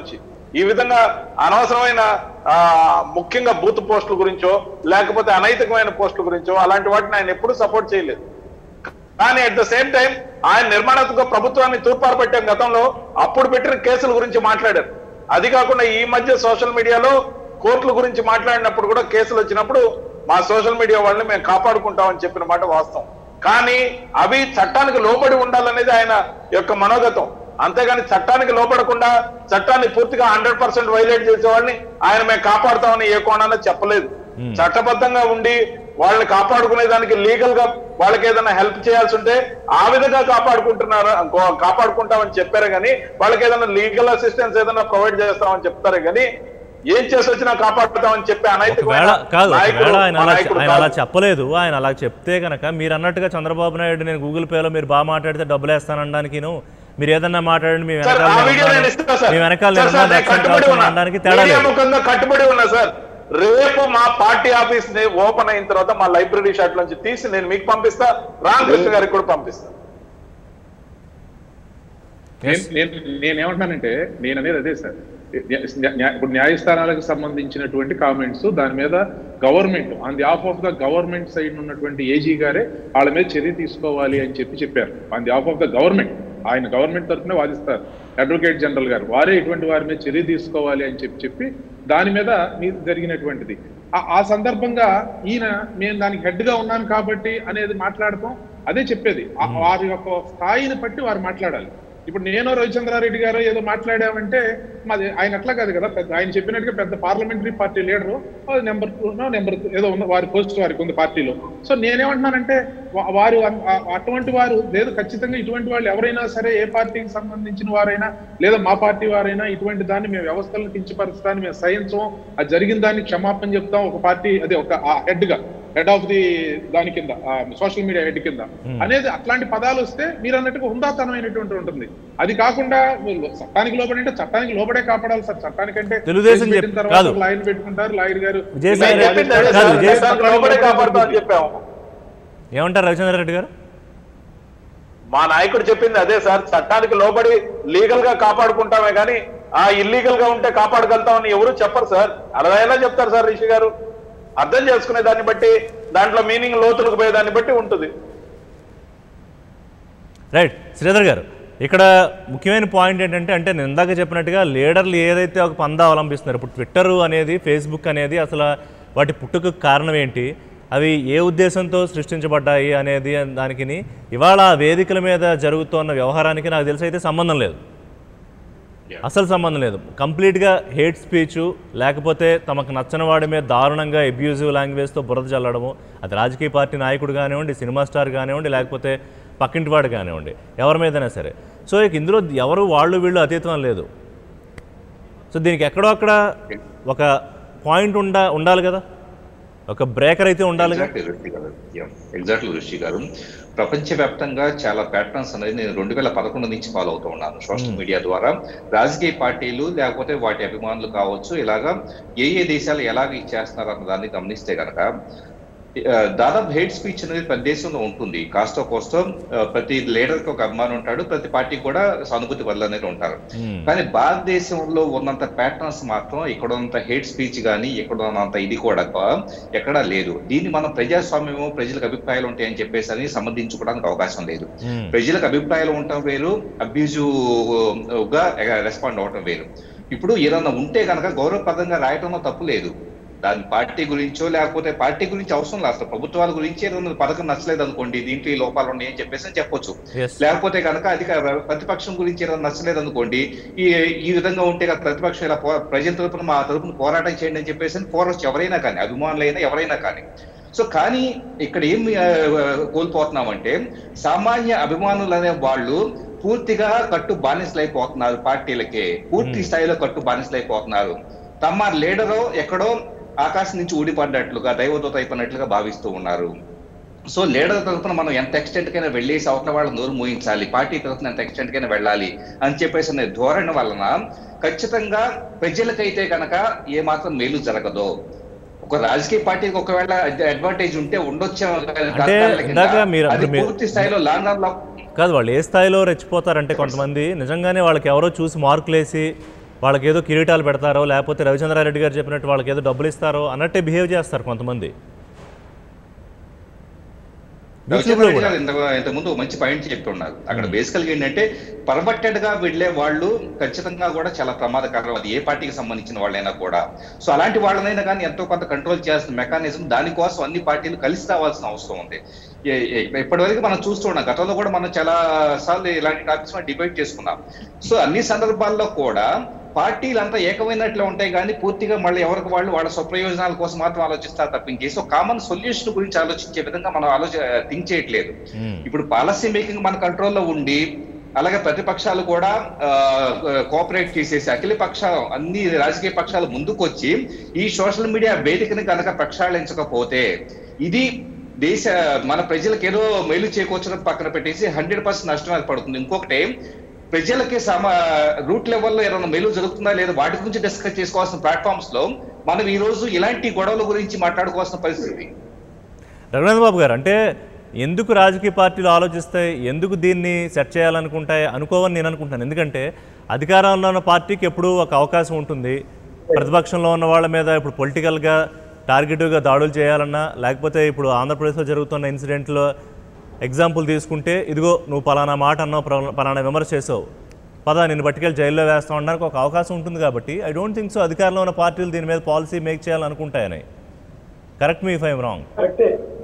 ఈ విధంగా అనవసరమైన ఆ, ముఖ్యంగా బూత్ పోస్టుల గురించో లేకపోతే అనైతికమైన పోస్టుల గురించో అలాంటి వాటిని ఆయన ఎప్పుడూ సపోర్ట్ చేయలేదు కానీ అట్ ద సేమ్ టైం ఆయన నిర్మాణాత్మక ప్రభుత్వాన్ని తూర్పారు పెట్టాం గతంలో అప్పుడు పెట్టిన కేసుల గురించి మాట్లాడారు అది కాకుండా ఈ మధ్య సోషల్ మీడియాలో కోర్టుల గురించి మాట్లాడినప్పుడు కూడా కేసులు వచ్చినప్పుడు మా సోషల్ మీడియా వాళ్ళని మేము కాపాడుకుంటామని చెప్పిన మాట వాస్తవం కానీ అవి చట్టానికి లోబడి ఉండాలనేది ఆయన యొక్క మనోగతం అంతేగాని చట్టానికి లోపడకుండా చట్టాన్ని పూర్తిగా హండ్రెడ్ పర్సెంట్ వైలేట్ చేసేవాడిని ఆయన మేము కాపాడుతామని ఏ కోణాన చెప్పలేదు చట్టబద్ధంగా ఉండి వాళ్ళని కాపాడుకునే దానికి లీగల్ గా వాళ్ళకి ఏదైనా హెల్ప్ చేయాల్సి ఉంటే ఆ విధంగా కాపాడుకుంటున్నారు కో- కాపాడుకుంటామని చెప్పారు కానీ వాళ్ళకి ఏదైనా లీగల్ అసిస్టెన్స్ ఏదైనా ప్రొవైడ్ చేస్తామని చెప్తారు కానీ ఏం చేసి వచ్చినా కాపాడుతామని చెప్పి అనైతికమైన ఒకవేళ కాదు నాయకుడు ఒకవేళ ఆయన మా అలా నాయకుడు ఆయన అలా కాదు. చెప్పలేదు ఆయన అలా చెప్తే కనుక మీరు అన్నట్టుగా చంద్రబాబు నాయుడు నేను గూగుల్ పేలో మీరు బాగా మాట్లాడితే డబ్బులు వేస్తానడానికి మీరు ఏదన్నా మాట్లాడండి మీ సార్, వెనకాల ఆ నేను వీడియో నేను ఉన్నాను. ఇస్తా సార్. మీ వెనకాల సార్, నేను సార్, ఉన్నాను, నేను రక్షణ కట్టుబడి కవచం ఉన్నా. అనడానికి తేడా మీడియా లేదు ముఖంగా కట్టుబడి ఉన్నా సార్ రేపు మా పార్టీ ఆఫీస్ ని ఓపెన్ అయిన తర్వాత మా లైబ్రరీ షాట్ నుంచి తీసి నేను మీకు పంపిస్తా రామకృష్ణ గారికి కూడా పంపిస్తా Yes. నేను నేను నేనేమంటున్నానంటే నేను అనేది అదే సార్ న్యా- న్యా- ఇప్పుడు న్యాయస్థానాలకు సంబంధించినటువంటి కామెంట్స్ దాని మీద government on the of of the government side ఉన్నటువంటి ఏజీ గారే వాళ్ళ మీద చర్య తీసుకోవాలి అని చెప్పి చెప్పారు on the of of the government ఆయన గవర్నమెంట్ తరఫున వాదిస్తారు అడ్వకేట్ జనరల్ గారు వారే ఇటువంటి వారి మీద చర్య తీసుకోవాలి అని చెప్పి చెప్పి దాని మీద మీ- జరిగినటువంటిది ఆ- ఆ సందర్భంగా ఈయన నేను దానికి హెడ్ గా ఉన్నాను కాబట్టి అనేది మాట్లాడటం అదే చెప్పేది ఆ- వారి యొక్క స్థాయిని బట్టి వారు మాట్లాడాలి ఇప్పుడు నేను రవిచంద్రారెడ్డి గారు ఏదో మాట్లాడామంటే మాది ఆయన అట్లా కాదు కదా పెద్ద ఆయన చెప్పినట్టుగా పెద్ద parliamentary party leader number two number ఏదో ఉంది వారి పోస్ట్ వారికి ఉంది పార్టీలో సో నేనేమంటున్నానంటే వా- వారు అన్- ఆ- అటువంటి వారు లేదు ఖచ్చితంగా ఇటువంటి వాళ్ళు ఎవరైనా సరే ఏ పార్టీకి సంబంధించిన వారైనా లేదా మా పార్టీ వారైనా ఇటువంటి దాన్ని మేము వ్యవస్థలను కించపరుస్తాన్ని మేము సహించం అది జరిగిన దాన్ని క్షమాపణ చెప్తాం ఒక పార్టీ అదే ఒక హెడ్ గా హెడ్ ఆఫ్ ది దాని కింద సోషల్ మీడియా హెడ్ కింద అనేది అట్లాంటి పదాలు వస్తే మీరు అన్నట్టుగా హుందాతనమైనటువంటి ఉంటుంది అది కాకుండా వీళ్ళు చట్టానికి లోబడి అంటే చట్టానికి లోబడే కాపాడాలి సార్ చట్టానికంటే తెలుగుదేశం కేసు పెట్టిన చెప్- తర్వాత కాదు. ఒక లాయర్ పెట్టుకుంటారు లాయర్ గారు విజయసాయి నేను చెప్పింది అదే కాదు, సార్, విజయ్ చట్టానికి లోబడే కాపాడుతామని చెప్పాము ఏమంటారు రవిచంద్ర రెడ్డి గారు మా నాయకుడు చెప్పింది అదే సార్ చట్టానికి లోబడి లీగల్ గా కాపాడుకుంటామే కానీ ఆ ఇల్లీగల్ గా ఉంటే కాపాడగలుగుతామని ఎవరు చెప్పరు సార్ అలా ఎలా చెప్తారు సార్ రిషి గారు అర్థం చేసుకునే దాన్ని బట్టి దాంట్లో మీనింగ్ లోతులకు పోయే దాన్ని బట్టి ఉంటుంది రైట్ శ్రీధర్ గారు ఇక్కడ ముఖ్యమైన పాయింట్ ఏంటంటే అంటే నేను ఇందాక చెప్పినట్టుగా లీడర్లు ఏదైతే ఒక పందా అవలంబిస్తున్నారు ఇప్పుడు ట్విట్టర్ అనేది ఫేస్బుక్ అనేది అసలు వాటి పుట్టుకు కారణం ఏంటి అవి ఏ ఉద్దేశంతో సృష్టించబడ్డాయి అనేది దానికి ఇవాళ ఆ వేదికల మీద జరుగుతున్న వ్యవహారానికి నాకు తెలిసి అయితే సంబంధం లేదు అసలు సంబంధం లేదు కంప్లీట్గా హేట్ స్పీచ్ లేకపోతే తమకు నచ్చని వాడి మీద దారుణంగా అబ్యూజివ్ లాంగ్వేజ్తో బురద చల్లడము అది రాజకీయ పార్టీ నాయకుడు కానివ్వండి సినిమా స్టార్ కానివ్వండి లేకపోతే పక్కింటి వాడు కానివ్వండి ఎవరి మీదైనా సరే సో ఇక ఇందులో ఎవరు వాళ్ళు వీళ్ళు అతీతం లేదు సో దీనికి ఎక్కడో అక్కడ ఒక పాయింట్ ఉండా ఉండాలి కదా ఒక బ్రేకర్ అయితే ఉండాలి కదా ఎగ్జాక్ట్లీ ఋషి గారు ఎగ్జాక్ట్లీ ఋషి గారు ప్రపంచవ్యాప్తంగా చాలా ప్యాటర్న్స్ అనేది నేను రెండు వేల పదకొండు నుంచి ఫాలో అవుతూ ఉన్నాను సోషల్ మీడియా ద్వారా రాజకీయ పార్టీలు లేకపోతే వాటి అభిమానులు కావచ్చు ఇలాగా ఏ ఏ దేశాలు ఎలాగ ఇచ్చేస్తున్నారు అన్న దాన్ని గమనిస్తే కనుక ఆ, దాదాపు హేట్ స్పీచ్ అనేది ప్రతి దేశంలో ఉంటుంది కాస్తో కోస్తో ఆ, ప్రతి లీడర్ కి ఒక అభిమానం ఉంటాడు ప్రతి పార్టీ కూడా సానుభూతి వల్ల అనేది ఉంటారు Hmm. కానీ భారతదేశంలో ఉన్నంత ప్యాటర్న్స్ మాత్రం ఇక్కడ ఉన్నంత హేట్ స్పీచ్ కానీ ఇక్కడ ఉన్నంత ఇది కూడా ఎక్కడా లేదు దీన్ని మనం ప్రజాస్వామ్యము ప్రజలకు అభిప్రాయాలు ఉంటాయని చెప్పేసి అని సంబంధించుకోవడానికి అవకాశం లేదు Hmm. ప్రజలకు అభిప్రాయాలు ఉండటం వేరు అబ్యూజివ్ గా రెస్పాండ్ అవటం వేరు ఇప్పుడు ఏదన్నా ఉంటే కనుక గౌరవప్రదంగా రాయటంలో తప్పు లేదు దాని పార్టీ గురించో లేకపోతే పార్టీ గురించి అవసరం లేదు అసలు ప్రభుత్వాల గురించి ఏదైనా పథకం నచ్చలేదు అనుకోండి దీంట్లో ఈ లోపాలు ఉన్నాయి అని చెప్పేసి అని చెప్పొచ్చు Yes. లేకపోతే కనుక అధిక ప్రతిపక్షం గురించి ఏదైనా నచ్చలేదు అనుకోండి ఈ ఈ విధంగా ఉంటే కనుక ప్రతిపక్షం ఇలా పో- ప్రజల తరపున మా తరపున పోరాటం చేయండి అని చెప్పేసి అని కోరొచ్చు ఎవరైనా కానీ అభిమానులైనా ఎవరైనా కానీ సో కానీ ఇక్కడ ఏం ఆ, కోల్పోతున్నామంటే సామాన్య అభిమానులు అనే వాళ్ళు పూర్తిగా కట్టు బానిసలైపోతున్నారు పార్టీలకే పూర్తి స్థాయిలో కట్టు బానిసలైపోతున్నారు తమ లీడరో ఎక్కడో ఆకాశం నుంచి ఊడిపడ్డట్లుగా దైవదూత అయిపోయినట్లుగా భావిస్తూ ఉన్నారు సో లీడర్ తరఫున మనం ఎంత ఎక్స్టెంట్ కైనా వెళ్ళేసి అవతల వాళ్ళ నోరు మూయించాలి పార్టీ తరఫున ఎంత ఎక్స్టెంట్ కైనా వెళ్ళాలి అని చెప్పేసి అనే ధోరణి వలన ఖచ్చితంగా ప్రజలకైతే కనుక ఏ మాత్రం మేలు జరగదు ఒక రాజకీయ పార్టీకి ఒకవేళ అడ్వాంటేజ్ ఉంటే ఉండొచ్చు ఇందాక మీరు- అది మీరు- పూర్తి స్థాయిలో లాంగ్ రన్ లో కాదు వాళ్ళు ఏ స్థాయిలో రెచ్చిపోతారంటే కొంతమంది నిజంగానే వాళ్ళకి ఎవరో చూసి మార్కులు వేసి వాళ్ళకి ఏదో కిరీటాలు పెడతారో లేకపోతే రవిచంద్రారెడ్డి గారు చెప్పినట్టు వాళ్ళకి ఏదో డబ్బులు ఇస్తారో అన్నట్టే బిహేవ్ చేస్తారు కొంతమంది యూట్యూబ్లో రవిచంద్ర కూడా గారు ఇంత ఇంతకుముందు మంచి పాయింట్ చెప్తున్నారు అక్కడ బేసికల్ గా ఏంటంటే పర్వర్టెడ్ గా వెళ్లే వాళ్ళు ఖచ్చితంగా కూడా చాలా ప్రమాదకరం అది ఏ పార్టీకి సంబంధించిన వాళ్ళైనా కూడా సో అలాంటి వాళ్ళనైనా కానీ ఎంతో కొంత కంట్రోల్ చేయాల్సిన మెకానిజం దానికోసం అన్ని పార్టీలు కలిసి రావాల్సిన అవసరం ఉంది ఏ- ఏ- ఇప్పటివరకు మనం చూస్తున్నాం గతంలో కూడా మనం చాలా సార్లు ఇలాంటి టాపిక్స్ మనం డిబేట్ చేసుకున్నాం సో అన్ని సందర్భాల్లో కూడా పార్టీలు అంతా ఏకమైనట్లు ఉంటాయి కానీ పూర్తిగా మళ్ళీ ఎవరికి వాళ్ళు వాళ్ళ స్వప్రయోజనాల కోసం మాత్రం ఆలోచిస్తారు తప్పించేసి ఒక కామన్ సొల్యూషన్ గురించి ఆలోచించే విధంగా మనం ఆలోచ థింక్ చేయట్లేదు మ్మ్. ఇప్పుడు పాలసీ మేకింగ్ మన కంట్రోల్లో ఉండి అలాగే ప్రతిపక్షాలు కూడా కోఆపరేట్ చేసేసి అఖిల పక్షాలు అన్ని రాజకీయ పక్షాలు ముందుకొచ్చి ఈ సోషల్ మీడియా వేదికని కనుక ప్రక్షాళించకపోతే ఇది దేశ మన ప్రజలకు ఏదో మేలు చేకూర్చడం పక్కన పెట్టేసి హండ్రెడ్ పర్సెంట్ నష్టం ఏర్పడుతుంది ఇంకొకటి ప్రజలకి సమ రూట్ లెవెల్లో ఏదైనా మేలు జరుగుతుందా లేదా వాటి గురించి డిస్కస్ చేసుకోవాల్సిన ప్లాట్ఫామ్స్ లో మనం ఈ రోజు ఇలాంటి గొడవల గురించి మాట్లాడుకోవాల్సిన పరిస్థితి రఘునాథ్ బాబు గారు అంటే ఎందుకు రాజకీయ పార్టీలు ఆలోచిస్తాయి ఎందుకు దీన్ని సెట్ చేయాలనుకుంటాయి అనుకోవని నేను అనుకుంటాను ఎందుకంటే అధికారంలో ఉన్న పార్టీకి ఎప్పుడూ ఒక అవకాశం ఉంటుంది ప్రతిపక్షంలో ఉన్న వాళ్ళ మీద ఇప్పుడు పొలిటికల్గా టార్గెటివ్గా దాడులు చేయాలన్నా లేకపోతే ఇప్పుడు ఆంధ్రప్రదేశ్లో జరుగుతున్న ఇన్సిడెంట్లో ఎగ్జాంపుల్ తీసుకుంటే ఇదిగో నువ్వు పలానా మాట అన్నావు పలా- పలానా విమర్శ చేసావు పద నేను పట్టుకెళ్ళి జైల్లో వేస్తాం అనడానికి ఒక అవకాశం ఉంటుంది కాబట్టి ఐ డోంట్ థింక్ సో అధికారంలో ఉన్న పార్టీలు దీని మీద పాలసీ మేక్ చేయాలనుకుంటాయని correct me if I'm wrong కరెక్టే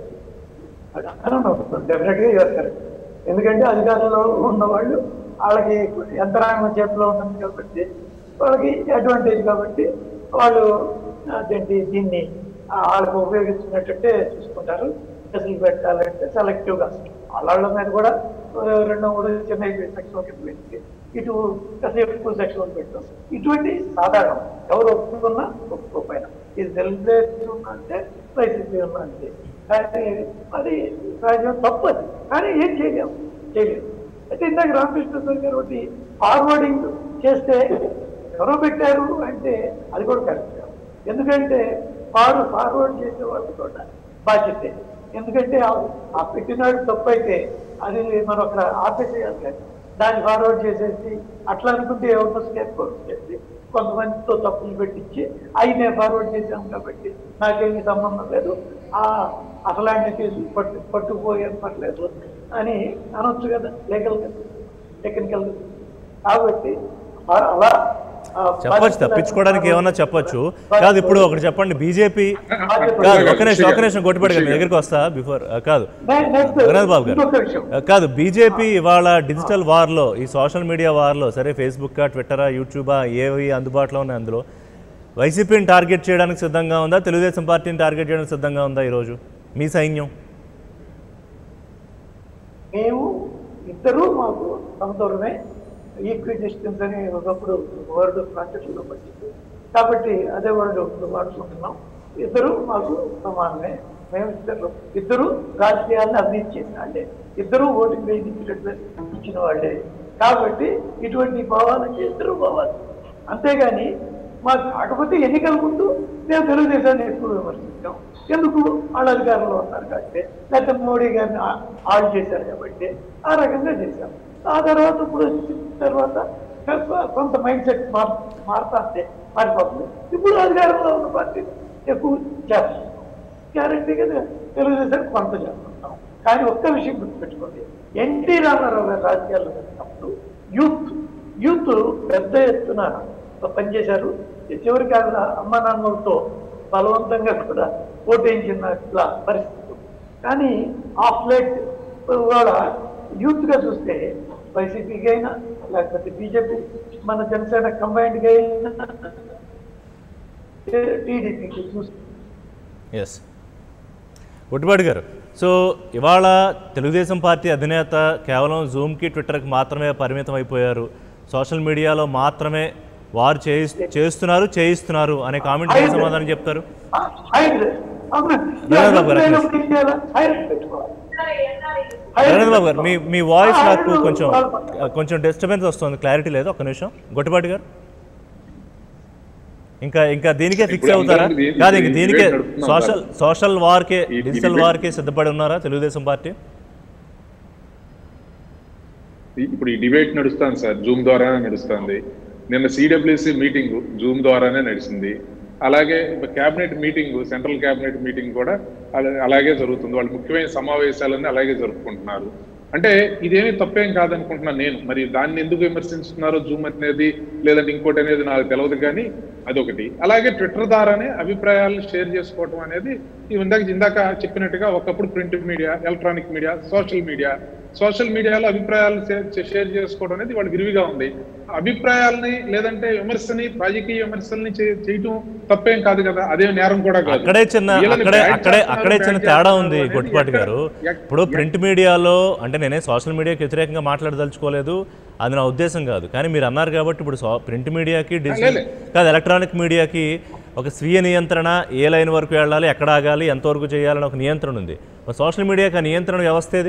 డెఫినెట్గా యూఆర్ కరెక్ట్ ఎందుకంటే అధికారంలో ఉన్న వాళ్ళు వాళ్ళకి యంత్రాంగం చేతిలో ఉంటుంది కాబట్టి వాళ్ళకి అడ్వాంటేజ్ కాబట్టి వాళ్ళు అదేంటి దీన్ని ఆ, వాళ్ళకి ఉపయోగించుకున్నట్టే చూసుకుంటారు కేసులు పెట్టాలంటే సెలెక్టివ్గా వాళ్ళ మీద కూడా ఆ, రెండో మూడు చిన్న సెక్షన్ కింద పెట్టి ఇటు కాసేపు ఎక్కువ సెక్షన్ పెట్టాం ఇటువంటి సాధారణం ఎవరు ఒప్పుకున్నా ఒప్పుకోకపోయినా ఇది తెలుగుదేశం అంటే వైసీపీ ఉన్నా అంతే కానీ అది సహజం తప్పు అది కానీ ఏం చేయలేము చేయలేము అయితే ఇందాక రామకృష్ణ సార్ గారు ఒకటి ఫార్వర్డింగ్ చేస్తే ఎవరో పెట్టారు అంటే అది కూడా కరెక్ట్ కాదు. ఎందుకంటే వారు ఫార్వర్డ్ చేసే వాళ్ళు కూడా బాధ్యతే ఎందుకంటే ఆ- ఆ పెట్టినాడు తప్పు అయితే అది మనం అక్కడ ఆపేసేయాలి కానీ దాన్ని ఫార్వర్డ్ చేసేసి అట్లా అనుకుంటే ఎవరినో స్టేప్ చేసి కొంతమందితో తప్పులు పెట్టించి అవి నేను ఫార్వర్డ్ చేశాను కాబట్టి నాకేమీ సంబంధం లేదు ఆ అసలాంటి కేసు పట్టు పట్టుకుపోయే పర్లేదు అని అనొచ్చు కదా లీగల్ టెక్నికల్ కాబట్టి ఆ- అలా ఆ చెప్పొచ్చు తప్పించుకోవడానికి ఏమన్నా చెప్పొచ్చు కాదు ఇప్పుడు ఒకటి చెప్పండి బీజేపీ కాదు ఒక నిమిషం ఒక నిమిషం కొట్టుబడి మీ దగ్గరికి వస్తా బిఫోర్ కాదు నెక్స్ట్- నెక్స్ట్ రఘునాథ్ బాబు గారు ఇంకొక విషయం కాదు బీజేపీ ఇవాళ డిజిటల్ వార్లో ఈ సోషల్ మీడియా వార్లో సరే ఫేస్బుక్ ట్విట్టరా యూట్యూబా ఏవి అందుబాటులో ఉన్నాయి అందులో వైసీపీని టార్గెట్ చేయడానికి సిద్ధంగా ఉందా తెలుగుదేశం పార్టీని టార్గెట్ చేయడానికి సిద్ధంగా ఉందా ఈరోజు మీ సైన్యం మేము ఇద్దరూ మాకు సమదూరమే ఈక్వి డిస్టెన్స్ అని ఒకప్పుడు వర్డ్ ప్రాజెక్టులో పట్టింది కాబట్టి అదే వర్డ్ ఇప్పుడు వాడుకుంటున్నాం ఇద్దరు మాకు సమానమే మేము ఇద్దరు ఇద్దరు రాజకీయాలను అభివృద్ధి చేసిన వాళ్ళే ఇద్దరు ఓటింగ్ వేయించినట్టు ఇచ్చిన వాళ్ళే కాబట్టి ఇటువంటి భావాలకి ఇద్దరు భావాలు అంతేగాని మాకు కాకపోతే ఎన్నికల ముందు మేము తెలుగుదేశాన్ని ఎక్కువ విమర్శించాం ఎందుకు వాళ్ళ అధికారంలో ఉన్నారు కాబట్టి లేకపోతే మోడీ గారిని ఆ- ఆళ్ళు చేశారు కాబట్టి ఆ రకంగా చేశాం ఆ తర్వాత ఇప్పుడు వచ్చిన తర్వాత కొంత- కొంత మైండ్ సెట్ మార్ మారుతాంటే మారిపోతుంది ఇప్పుడు అధికారంలో ఉన్న పార్టీ ఎక్కువ చేస్తాం గ్యారంటీగా తెలుగుదేశానికి కొంత చేస్తుంటాం కానీ ఒక్క విషయం గుర్తుపెట్టుకోండి ఎన్టీ రామారావు గారు రాజకీయాల్లో వచ్చినప్పుడు యూత్ యూత్ పెద్ద ఎత్తున పనిచేశారు చివరికి ఆయన అమ్మ నాన్నలతో బలవంతంగా కూడా ఓటేయించిన ఇట్లా పరిస్థితి కానీ ఆఫ్ లైట్ కూడా యూత్గా చూస్తే వైసీపీకి అయినా లేకపోతే బీజేపీ మన జనసేన కంబైన్డ్గా అయినా టీడీపీకి చూస్తే ఎస్ గుట్టుబాటి గారు సో ఇవాళ తెలుగుదేశం పార్టీ అధినేత కేవలం జూమ్కి ట్విట్టర్కి మాత్రమే పరిమితం అయిపోయారు సోషల్ మీడియాలో మాత్రమే వారు చేయి చేస్తున్నారు చేయిస్తున్నారు అనే కామెంట్ ఏం సమాధానం చెప్తారు హైబ్రిడ్ అవునా ధన్యవాదాలు బాబు గారు. హైబ్రిడ్ ఏం చేయాలి? హైబ్రిడ్ పెట్టుకోవాలి నరేంద్ర బాబు గారు మీ మీ వాయిస్ నాకు కొంచెం కొంచెం డిస్టర్బెన్స్ వస్తుంది క్లారిటీ లేదు ఒక్క నిమిషం గుట్టుబాటి గారు ఇంకా ఇంకా దీనికే ఫిక్స్ ఇప్పుడు అవుతారా అందరూ దీనికి కాదు ఇంక దీనికే debate నడుపుతున్నాం సోషల్ సార్. సోషల్ వార్కే ఈ- ఈ డిజిటల్ debate- వార్కే సిద్ధపడి ఉన్నారా తెలుగుదేశం పార్టీ ఇప్పుడు ఈ డిబేట్ నడుస్తాను సార్ జూమ్ ద్వారా నడుస్తుంది నిన్న సిడబ్ల్యూసి మీటింగ్ జూమ్ ద్వారానే నడిచింది అలాగే cabinet meeting central cabinet meeting కూడా అలా- అలాగే జరుగుతుంది వాళ్ళు ముఖ్యమైన సమావేశాలన్నీ అలాగే జరుపుకుంటున్నారు అంటే ఇదేమీ తప్పేం కాదనుకుంటున్నాను నేను మరి దాన్ని ఎందుకు విమర్శిస్తున్నారో జూమ్ అనేది లేదంటే ఇంకోటి అనేది నాకు తెలియదు కానీ అదొకటి అలాగే ట్విట్టర్ ద్వారానే అభిప్రాయాలు షేర్ చేసుకోవటం అనేది ఈ ఇందాక ఇందాక చెప్పినట్టుగా ఒకప్పుడు print media electronic media social media social మీడియాలో అభిప్రాయాలు షే- షేర్ చేసుకోవడం అనేది వాళ్ళు విరివిగా ఉంది అభిప్రాయాలని లేదంటే విమర్శని రాజకీయ విమర్శల్ని చే- చేయటం తప్పేం కాదు కదా అదే నేరం కూడా కాదు అక్కడే చిన్న వీళ్ళని అక్కడే బ్యాన్ అక్కడే చేస్తున్నారు, అక్కడే చిన్న బ్యాన్ తేడా చేస్తున్నారు ఉంది అనేది గొట్టిపాటి ఎక్కడ- గారు ఎక్- ఇప్పుడు ప్రింట్ మీడియాలో అంటే నేనే సోషల్ మీడియాకి వ్యతిరేకంగా మాట్లాడదలుచుకోలేదు అది నా ఉద్దేశం కాదు కానీ మీరు అన్నారు కాబట్టి ఇప్పుడు సో- ప్రింట్ మీడియాకి డిజిటల్ లే. కాదు ఎలక్ట్రానిక్ మీడియాకి ఒక స్వీయ నియంత్రణ ఏ లైన్ వరకు వెళ్ళాలి ఎక్కడ ఆగాలి ఎంతవరకు చేయాలని ఒక నియంత్రణ ఉంది మరి సోషల్ మీడియాకి ఆ నియంత్రణ వ్యవస్థ ఏది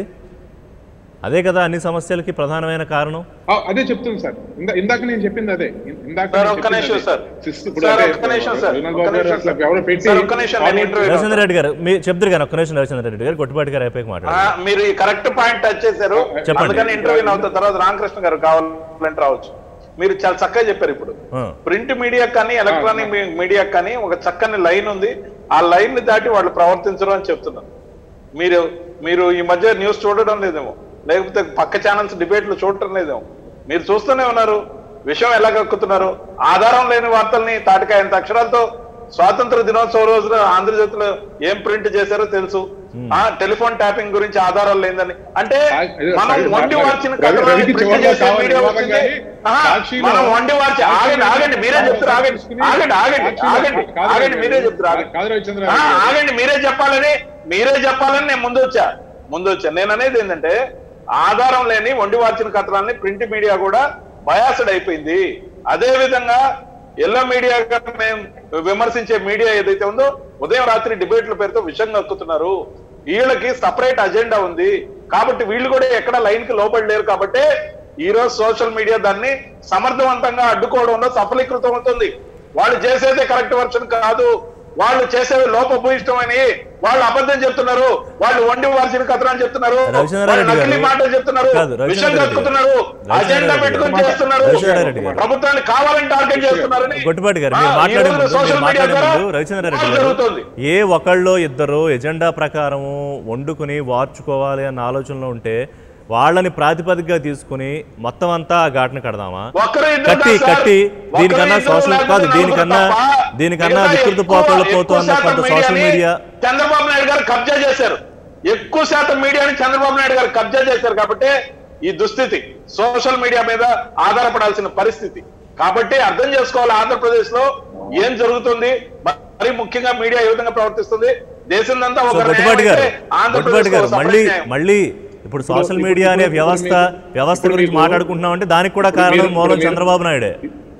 అదే కదా అన్ని సమస్యలకి ప్రధానమైన కారణం ఆ, అదే చెప్తుంది సార్ ఇందా- ఇందాక నేను చెప్పింది అదే ఇం- ఇందాక సార్, నేను ఒక్క చెప్పింది నిమిషం అదే. సార్. సిస్- ఇప్పుడు సార్, అదే, ఒక్క నిమిషం సార్. రఘునాథ్ ఒక్క బాబు గారు నిమిషం అసలు సార్. ఎవరో పెట్టి సార్, ఒక్క నిమిషం, నేను ఇంటర్వ్యూ రవిచంద్ర రెడ్డి గారు మీ చెప్తారు కానీ ఒక్క నిమిషం రవిచంద్ర రెడ్డి గారు గొట్టిపాటి గారు అయిపోయి ఆ, మాట్లాడారు మీరు ఈ కరెక్ట్ పాయింట్ టచ్ చేశారు చెప్పండి. అందుకని ఇంటర్వ్యూ అవుతున్న తర్వాత రామకృష్ణ గారు కావాలంటే రావచ్చు మీరు చాలా చక్కగా చెప్పారు ఇప్పుడు ఆ. ప్రింట్ మీడియా కానీ ఎలక్ట్రానిక్ మీడియా కానీ ఒక చక్కని లైన్ ఉంది ఆ లైన్ ని దాటి వాళ్ళు ప్రవర్తించరు అని చెప్తున్నారు మీరు మీరు ఈ మధ్య న్యూస్ చూడడం లేదేమో లేకపోతే పక్క ఛానల్స్ డిబేట్లు చూడటం లేదేమో మీరు చూస్తూనే ఉన్నారు విషయం ఎలా కక్కుతున్నారు ఆధారం లేని వార్తల్ని తాటికాయంత అక్షరాలతో స్వాతంత్ర దినోత్సవ రోజున ఆంధ్రజ్యోతిలో ఏం ప్రింట్ చేశారో తెలుసు ఆ టెలిఫోన్ ట్యాపింగ్ గురించి ఆధారాలు లేదని అంటే అదే, మనం సార్, వండి రవి- వార్చిన రవి- కథనాన్ని రవికి print చివరిలో చేసే కావాలి మీడియా వివాదం వచ్చింది. కానీ ఆహా, సాక్షిలో- మనం వండి వార్చి ఆగండి ఆగండి మీరే చెప్తారు ఆగండి తీసుకుని- ఆగండి ఆగండి సాక్షిలో- ఆగండి కాదు ఆగండి రవి- మీరే చెప్తారు ఆగండి కాదు రవిచంద్ర ఆ, రెడ్డి గారు. ఆగండి మీరే చెప్పాలని మీరే చెప్పాలని నేను ముందు వచ్చా ముందు వచ్చా నేను అనేది ఏంటంటే ఆధారం లేని వండి వార్చిన కథనాల్ని ప్రింట్ మీడియా కూడా బయాసడ్ అయిపోయింది అదే విధంగా ఎల్లో మీడియాగా మేము విమర్శించే మీడియా ఏదైతే ఉందో ఉదయం రాత్రి డిబేట్ల పేరుతో విషయం కక్కుతున్నారు వీళ్ళకి సపరేట్ అజెండా ఉంది కాబట్టి వీళ్ళు కూడా ఎక్కడ లైన్ కి లోపడి లేరు కాబట్టి ఈ రోజు సోషల్ మీడియా దాన్ని సమర్థవంతంగా అడ్డుకోవడంలో సఫలీకృతం అవుతుంది వాళ్ళు చేసేదే కరెక్ట్ వర్షన్ కాదు వాళ్ళు చేసేవి లోపభూయిష్టమని వాళ్ళు అబద్ధం చెప్తున్నారు వాళ్ళు వండి వాల్సిన కథనాలు చెప్తున్నారు రవిచంద్ర వాళ్ళు రెడ్డి నకిలీ గారు- మాటలు చెప్తున్నారు కాదు, రవిచంద్ర విషయం రెడ్డి గారు. కక్కుతున్నారు రవిచంద్ర అజెండా రెడ్డి పెట్టుకొని గారు. చేస్తున్నారు రవిచంద్ర రెడ్డి గారు. ప్రభుత్వాన్ని కావాలని టార్గెట్ చేస్తున్నారని గొట్టిపాటి గారు ఆ, మీరు ఈ మాట్లాడే రోజు ముందు సోషల్ మీరు మీడియా మాట్లాడే ద్వారా ముందు రవిచంద్ర రెడ్డి వార్ గారు జరుగుతుంది ఏ ఒకళ్ళు ఇద్దరు ఎజెండా ప్రకారము వండుకుని వార్చుకోవాలి అన్న ఆలోచనలో ఉంటే వాళ్ళని ప్రాతిపదికగా తీసుకుని మొత్తం అంతా ఆ ఘాటన కడదామా ఒక్కరు ఇద్దరు కట్టి కాదు సార్. కట్టి ఒక్కరు దీనికన్నా ఇద్దరు సోషల్ లేకపోతే కాదు నలుగురు దీనికన్నా తప్ప దీనికన్నా మిగతా వికృత ఎక్కువ- పోకళ్ళు ఎక్కువ పోతున్న శాతం కొంత సోషల్ మీడియాని మీడియా చంద్రబాబు నాయుడు గారు కబ్జా చేశారు ఎక్కువ శాతం మీడియాని చంద్రబాబు నాయుడు గారు కబ్జా చేశారు కాబట్టి ఈ దుస్థితి సోషల్ మీడియా మీద ఆధారపడాల్సిన పరిస్థితి కాబట్టి అర్థం చేసుకోవాలి ఆంధ్రప్రదేశ్ లో ఏం జరుగుతుంది మరి ముఖ్యంగా మీడియా ఏ విధంగా ప్రవర్తిస్తుంది దేశం అంతా సో ఒక గొట్టిపాటి గారు న్యాయం అయితే గొట్టిపాటి గారు ఆంధ్రప్రదేశ్లో ఒక మళ్ళీ separate న్యాయం. మళ్ళీ ఇప్పుడు సోషల్ ఇప్పుడు- మీడియా అనే ఇప్పుడు వ్యవస్థ మీకు- వ్యవస్థ ఇప్పుడు గురించి మీకు- మాట్లాడుకుంటున్నాం అంటే దానికి కూడా ఇప్పుడు కారణం మీరు- మూలం ఇప్పుడు మీరు- చంద్రబాబు నాయుడే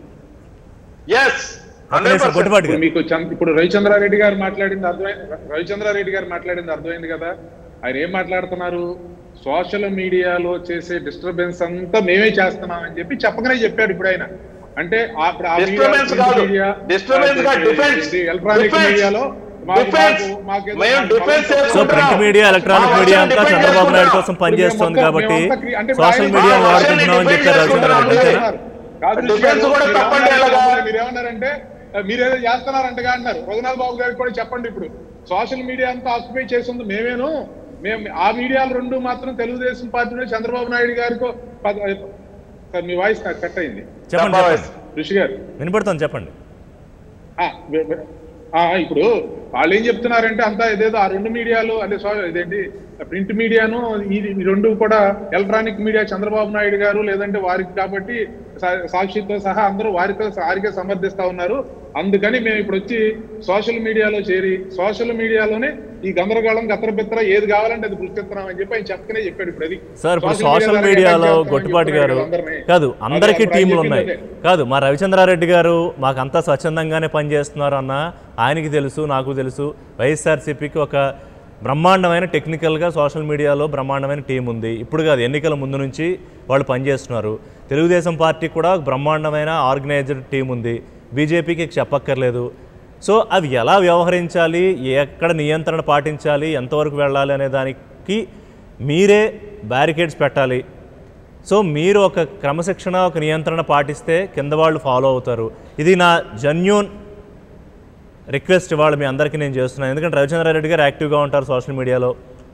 ఎస్ ఒక్క నిమిషం, గొట్టిపాటి ఇప్పుడు గారు మీకు చంద్- ఇప్పుడు రవిచంద్రారెడ్డి గారు మాట్లాడింది అర్థమైంది రవిచంద్రారెడ్డి గారు మాట్లాడింది అర్థమైంది కదా ఆయన ఏం మాట్లాడుతున్నారు సోషల్ మీడియాలో చేసే డిస్టర్బెన్స్ అంతా మేమే చేస్తున్నాం అని చెప్పి చెప్పగానే చెప్పాడు ఇప్పుడు ఆయన అంటే ఆ- ఇప్పుడు ఆ మీడియా- Disturbance ప్రింట్ కాదు. మీడియా, Disturbance కాదు, ఆ, defense. ఇది ఎలక్ట్రానిక్ Defense. మీడియాలో మాకు- Defense. మాకు- మాకేదో మేము మాకు defense బలం- సో ప్రింట్ మీడియా ఎలక్ట్రానిక్ మా మీడియా వర్షాన్ని అంతా defend చంద్రబాబు నాయుడు చేసుకుంటున్నాం. కోసం పనిచేస్తుంది ఇప్పుడు కాబట్టి మేమంతా క్రి- అంటే సోషల్ ఆయన- మీడియా మా వాడుకుంటున్నాం అని వర్షాన్ని చెప్పారు defend రవిచంద్ర రెడ్డి చేసుకుంటున్నాం. అంతేనా కాదు డిఫెన్స్ రిషి కూడా గారు, తప్పండి మీరేమన్నారు ఎలాగా? మీరేమన్నారంటే ఆ, మీరేదో చేస్తున్నారంటగా అన్నారు రఘునాథ్ బాబు గారికి కూడా చెప్పండి ఇప్పుడు సోషల్ మీడియా అంతా ఆక్యుపై చేసింది మేమేను మేము ఆ మీడియాలు రెండు మాత్రం తెలుగుదేశం పార్టీలో చంద్రబాబు నాయుడు గారికో పద- సార్ మీ వాయిస్ నాకు కట్ అయింది చెప్పండి డబ్బా చెప్పండి ఋషి గారు వినపడుతుంది చెప్పండి ఆ, వె- వె- ఆ, ఇప్పుడు వాళ్ళు ఏం చెప్తున్నారంటే అంతా ఇదేదో ఆ రెండు మీడియాలు అంటే సో- ఇదేంటి ప్రింట్ మీడియాను ఈ ఈ రెండు కూడా ఎలక్ట్రానిక్ మీడియా చంద్రబాబు నాయుడు గారు లేదంటే వారికి కాబట్టి సా- సాక్షితో సహా అందరూ వారితో వారికే సమర్థిస్తా ఉన్నారు అందుకని మేము ఇప్పుడు వచ్చి సోషల్ మీడియాలో చేరి సోషల్ మీడియాలోనే ఈ గందరగోళం గత్రబిత్ర ఏది కావాలంటే అది గుర్తిస్తున్నాం అని చెప్పి ఆయన చెప్పకనే చెప్పాడు ఇప్పుడు అది సార్ ఇప్పుడు Social media సోషల్ ద్వారా మీడియాలో attack చేస్తామని గొట్టుపాటి చెప్తున్నాడు గారు కదా అందరినీ. కాదు అదే అందరికీ అప్పుడు ఆయన టీంలు చెప్పింది ఉన్నాయి అదే. కాదు మా రవిచంద్రారెడ్డి గారు మాకంతా స్వచ్ఛందంగానే పనిచేస్తున్నారు అన్న ఆయనకి తెలుసు నాకు తెలుసు వైఎస్ఆర్సీపీకి ఒక బ్రహ్మాండమైన టెక్నికల్గా సోషల్ మీడియాలో బ్రహ్మాండమైన టీం ఉంది ఇప్పుడు కాదు ఎన్నికల ముందు నుంచి వాళ్ళు పనిచేస్తున్నారు తెలుగుదేశం పార్టీ కూడా ఒక బ్రహ్మాండమైన ఆర్గనైజ్డ్ టీం ఉంది బీజేపీకి చెప్పక్కర్లేదు సో అవి ఎలా వ్యవహరించాలి ఎక్కడ నియంత్రణ పాటించాలి ఎంతవరకు వెళ్ళాలి అనే దానికి మీరే బ్యారికేడ్స్ పెట్టాలి సో మీరు ఒక క్రమశిక్షణ ఒక నియంత్రణ పాటిస్తే కింద వాళ్ళు ఫాలో అవుతారు ఇది నా జన్యూన్ రిక్వెస్ట్ ఇవాళ మీ అందరికీ నేను చేస్తున్నాను ఎందుకంటే రవిచంద్రారెడ్డి గారు యాక్టివ్గా ఉంటారు సోషల్ మీడియాలో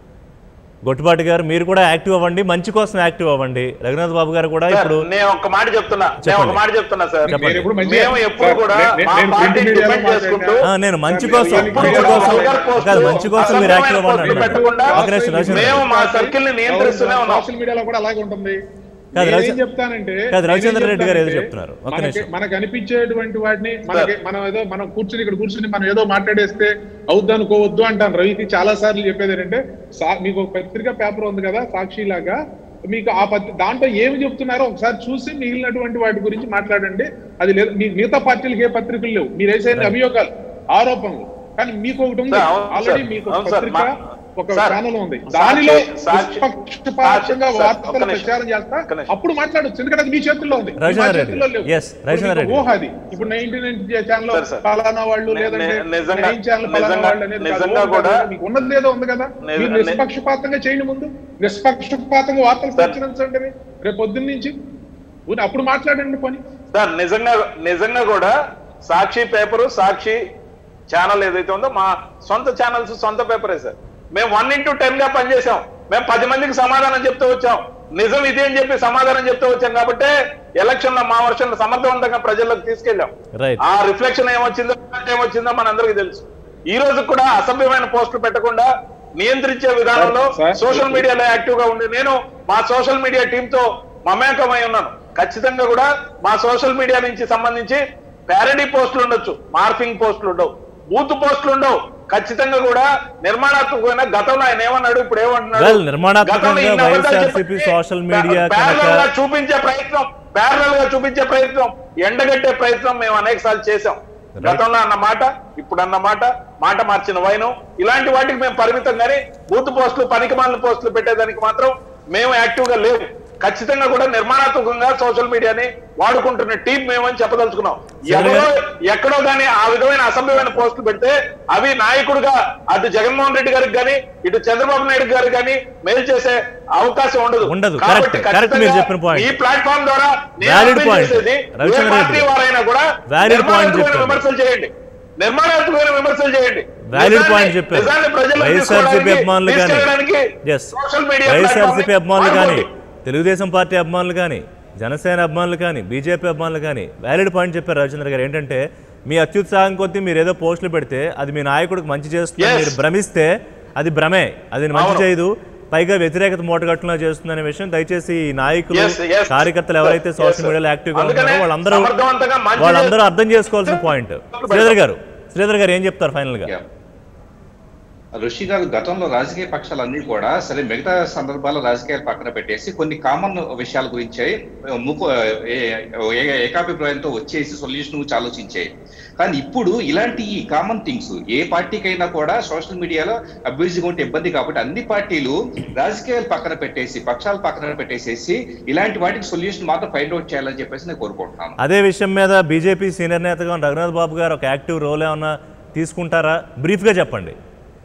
గొట్టిపాటి గారు మీరు కూడా యాక్టివ్ అవ్వండి మంచి కోసం యాక్టివ్ అవ్వండి రఘునాథ్ బాబు గారు కూడా సార్, ఇప్పుడు నేను ఒక మాట చెప్తున్నా నేను ఒక చెప్పండి. మాట చెప్తున్నా సార్ చెప్పండి. నేను ఎప్పుడు మంచిగా- మేము ఎప్పుడు సార్, కూడా నేను- మా నేను పార్టీ ప్రింట్ మీడియాలో డిపెండ్ చేసుకుంటూ ఆ, నేను మంచి సార్, కోసం నేను మంచి ఎప్పుడు కోసం వల్గర్ పోస్టులు, కాదు మంచి కోసం మీరు యాక్టివ్ అసభ్యమైన అవ్వండి పోస్టులు పెట్టకుండా ఒక నిమిషం రవిచంద్ర మేము మా సర్కిల్ ని నియంత్రిస్తూనే ఉన్నాం సోషల్ మీడియాలో కూడా అలాగే ఉంటుంది కాదు, నేనేం రవిచంద్ర- చెప్తానంటే కాదు, రవిచంద్ర నేనేం రెడ్డి గారు ఏదో చెప్తానంటే, చెప్తున్నారు. ఒక్క మనకి- నిమిషం. మనకు అనిపించేటువంటి వాటిని మనకి మనం ఏదో మనం కూర్చుని ఇక్కడ కూర్చుని మనం ఏదో మాట్లాడేస్తే అవుద్దు అనుకోవద్దు అంటాను రవికి చాలా సార్లు చెప్పేది ఏంటంటే సా- మీకు ఒక పత్రిక పేపర్ ఉంది కదా సాక్షి లాగా మీకు ఆ పత్రి దాంట్లో ఏమి చెప్తున్నారో ఒకసారి చూసి మిగిలినటువంటి వాటి గురించి మాట్లాడండి అది లేదు మీ మిగతా పార్టీలకు ఏ పత్రికలు లేవు మీరు వేసే అభియోగాలు ఆరోపణలు కానీ మీకు ఒకటి ఉంది సార్, అవును ఆల్రెడీ సార్, మీకు ఒక అవును సార్, పత్రిక మా- ఒక సార్, ఛానల్ ఉంది సాక్షి- దానిలో సాక్షి- నిష్పక్షపాతంగా సార్, వార్తలు ఒక్క నిమిషం. ప్రచారం చేస్తా ఒక్క నిమిషం. అప్పుడు మాట్లాడొచ్చు ఎందుకంటే అది మీ చేతుల్లో ఉంది రవిచంద్ర మా రెడ్డి. చేతుల్లో లేవు. Yes, ఇప్పుడు రవిచంద్ర మీకు రెడ్డి. ఊహ అది ఇప్పుడు ninety nine channel sir, sir. పలానా వాళ్ళు ని- లేదంటే ని- నిజంగా- నైన్ ఛానల్ పలానా నిజంగా- వాళ్ళు అనేది కాదు. నిజంగా ఊహ కూడా- కాదు. మీకు ఉన్నది ఏదో ఉంది కదా నిజ- మీరు ని- నిష్పక్షపాతంగా చేయండి ముందు నిష్పక్షపాతంగా వార్తలు సార్. ప్రచురించండి రేపు పొద్దున్న నుంచి ఊరికే అప్పుడు మాట్లాడండి పని సార్ నిజంగా నిజంగా కూడా సాక్షి పేపరు సాక్షి ఛానల్ ఏదైతే ఉందో మా సొంత ఛానల్స్ సొంత పేపరే సార్ మేము వన్ ఇంటూ టెన్ గా పనిచేసాం మేము పది మందికి సమాధానం చెప్తూ వచ్చాం నిజం ఇది అని చెప్పి సమాధానం చెప్తూ వచ్చాం కాబట్టి ఎలక్షన్ లో మా వర్షన్ సమర్థవంతంగా ప్రజల్లోకి తీసుకెళ్ళాం రైట్ ఆ రిఫ్లెక్షన్ ఏమొచ్చిందో రిజల్ట్ ఏమొచ్చిందో మనందరికీ తెలుసు ఈ రోజు కూడా అసభ్యమైన పోస్టులు పెట్టకుండా నియంత్రించే విధానంలో సార్, సోషల్ మీడియాలో యాక్టివ్ గా ఉండి నేను మా సోషల్ మీడియా టీమ్ తో మమేకమై ఉన్నాను ఖచ్చితంగా కూడా మా సోషల్ మీడియా నుంచి సంబంధించి ప్యారడీ పోస్టులు ఉండొచ్చు మార్ఫింగ్ పోస్టులు ఉండవు బూత్ పోస్టులు ఉండవు ఖచ్చితంగా కూడా నిర్మాణాత్మకమైన గతంలో ఆయన ఏమన్నాడు ఇప్పుడు ఏమంటున్నాడు Well, నిర్మాణాత్మకంగా గతంలో ఇన్ని అబద్ధాలు వైఎస్ఆర్సీపీ చెప్పి సోషల్ మీడియా parallel కనుక- గా చూపించే ప్రయత్నం ప్యారలల్ గా చూపించే ప్రయత్నం ఎండగట్టే ప్రయత్నం మేము అనేక సార్లు చేశాం Right. గతంలో అన్న మాట ఇప్పుడు అన్న మాట మాట మార్చిన వైనం ఇలాంటి వాటికి మేము పరిమితం కానీ బూత్ పోస్టులు పనికిమాలిన పోస్టులు పెట్టేదానికి మాత్రం మేము యాక్టివ్ గా లేవు ఖచ్చితంగా కూడా నిర్మాణాత్మకంగా సోషల్ మీడియాని వాడుకుంటున్న టీం మేమని చెప్పదలుచుకున్నాం ఎవరో ఎక్కడో గానీ ఆ విధమైన అసభ్యమైన పోస్టులు పెడితే అవి నాయకుడిగా అటు జగన్మోహన్ రెడ్డి గారికి కానీ ఇటు చంద్రబాబు నాయుడు గారికి కానీ మేలు చేసే అవకాశం ఉండదు ఉండదు. కాబట్టి Correct. Correct మీరు ఖచ్చితంగా చెప్పిన point. ఈ ప్లాట్ఫామ్ ద్వారా నేను Valid అప్పీల్ point. చేసేది రవిచంద్ర ఏ పార్టీ రెడ్డి. వారైనా కూడా Valid point నిర్మాణాత్మకమైన చెప్పారు. విమర్శలు చేయండి నిర్మాణాత్మకమైన విమర్శలు చేయండి వ్యాలిడ్ నిజాన్ని- పాయింట్ చెప్పారు నిజాన్ని ప్రజల్లోకి వైఎస్ఆర్సీపీ తీసుకోవడానికి, అభిమానులు కానీ తీసుకెళ్ళడానికి ఎస్ సోషల్ మీడియా వైఎస్ఆర్సీపీ ప్లాట్ఫామ్ని అభిమానులు కానీ వాడుకోండి. తెలుగుదేశం పార్టీ అభిమానులు కానీ జనసేన అభిమానులు కానీ బీజేపీ అభిమానులు కానీ వ్యాలిడ్ పాయింట్ చెప్పారు రవిచంద్ర గారు ఏంటంటే మీ అత్యుత్సాహం కొద్దీ మీరు ఏదో పోస్టులు పెడితే అది మీ నాయకుడికి మంచి చేస్తుంది Yes. మీరు భ్రమిస్తే అది భ్రమే అది మంచి అవును. చేయదు పైగా వ్యతిరేకత మూటగట్టులో చేస్తుందనే విషయం దయచేసి ఈ నాయకులు Yes, yes. కార్యకర్తలు ఎవరైతే Yes, సోషల్ sir. మీడియాలో యాక్టివ్గా అందుకనే ఉన్నారో వాళ్ళందరూ సమర్థవంతంగా మంచి వాళ్ళందరూ చేస్తే- అర్థం చేసుకోవాల్సిన పాయింట్ శ్రీధర్ గారు శ్రీధర్ గారు ఏం చెప్తారు ఫైనల్ గా Yeah. ఋషి గారు గతంలో రాజకీయ పక్షాలన్నీ కూడా సరే మిగతా సందర్భాల్లో రాజకీయాలు పక్కన పెట్టేసి కొన్ని కామన్ విషయాల గురించే ముఖ ఏ- ఏ- ఏకాభిప్రాయంతో వచ్చేసి సొల్యూషన్ గురించి ఆలోచించాయి కానీ ఇప్పుడు ఇలాంటి ఈ కామన్ థింగ్స్ ఏ పార్టీకైనా కూడా సోషల్ మీడియాలో అభివృద్ధిగా ఉంటే ఇబ్బంది కాబట్టి అన్ని పార్టీలు రాజకీయాలు పక్కన పెట్టేసి పక్షాలు పక్కన పెట్టేసేసి ఇలాంటి వాటికి సొల్యూషన్ మాత్రం ఫైండ్ అవుట్ చేయాలని చెప్పేసి నేను కోరుకుంటున్నాను అదే విషయం మీద బీజేపీ సీనియర్ నేతగా ఉన్న రఘునాథ్ బాబు గారు ఒక యాక్టివ్ రోల్ ఏమన్నా తీసుకుంటారా బ్రీఫ్గా చెప్పండి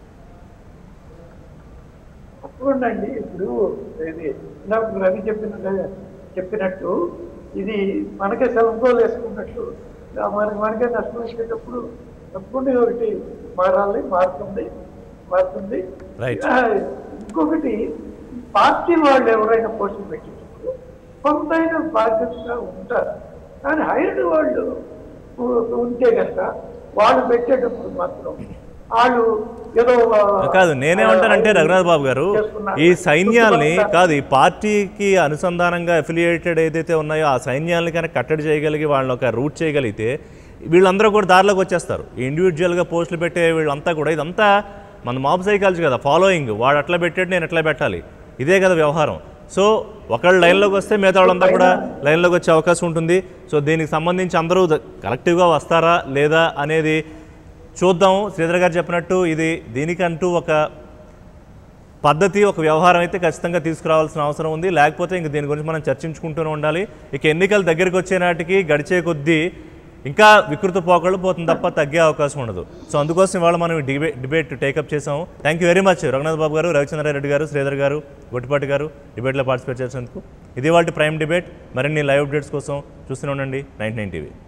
తప్పకుండా అండి ఇప్పుడు ఇది నాకు రవి చెప్పిన చెప్పినట్టు ఇది మనకే సెలవుకోలు వేసుకున్నట్టు ఆ మనకి మనకే నష్టం వచ్చేటప్పుడు తప్పకుండా ఇది ఒకటి మారాలి మారుతుంది మారుతుంది Right. ఆ, ఇంకొకటి పార్టీ వాళ్ళు ఎవరైనా పోస్టులు పెట్టినప్పుడు కొంతైన బాధ్యతగా ఉంటారు కానీ హైర్డ్ వాళ్ళు ఉ- ఉంటే కనుక వాళ్ళు పెట్టేటప్పుడు మాత్రం వాళ్ళు ఏదో ఆ, కాదు నేనేమంటానంటే రఘునాథ్ బాబు గారు చేసుకున్నారు. ఈ సైన్యాల్ని చుట్టుపక్కల కాదు ఈ పార్టీకి అనుసంధానంగా అఫిలియేటెడ్ ఏదైతే ఉన్నాయో ఆ సైన్యాల్ని కనుక కట్టడి చేయగలిగి వాళ్ళని ఒక రూట్ చేయగలిగితే వీళ్ళందరూ కూడా దారిలోకి వచ్చేస్తారు ఈ ఇండివిజువల్గా పోస్టులు పెట్టే వీళ్ళంతా కూడా ఇదంతా మన మాబ్ సైకాలజీ కదా ఫాలోయింగ్ వాడు అట్లా పెట్టాడు నేను ఎట్లా పెట్టాలి ఇదే కదా వ్యవహారం సో ఒకళ్ళు లైన్లోకి వస్తే మిగతా వాళ్ళంతా కూడా లైన్లోకి వచ్చే అవకాశం ఉంటుంది సో దీనికి సంబంధించి అందరూ ద- కలెక్టివ్గా వస్తారా లేదా అనేది చూద్దాం శ్రీధర్ గారు చెప్పినట్టు ఇది దీనికంటూ ఒక పద్ధతి ఒక వ్యవహారం అయితే ఖచ్చితంగా తీసుకురావాల్సిన అవసరం ఉంది లేకపోతే ఇంక దీని గురించి మనం చర్చించుకుంటూనే ఉండాలి ఇక ఎన్నికలు దగ్గరికి వచ్చే నాటికి గడిచే కొద్దీ ఇంకా వికృత పోకళ్ళు పోతుంది తప్ప తగ్గే అవకాశం ఉండదు సో అందుకోసం ఇవాళ మనం డిబే డిబేట్ టేకప్ చేసాము thank you very much Raghunath Babu garu Ravichandra Reddy గారు శ్రీధర్ గారు గొట్టిపాటి గారు డిబేట్లో పార్టిసిపేట్ చేసినందుకు ఇది వాటి ప్రైమ్ డిబేట్ మరిన్ని లైవ్ అప్డేట్స్ కోసం చూస్తూనే ఉండండి నైన్ నైన్ టీవీ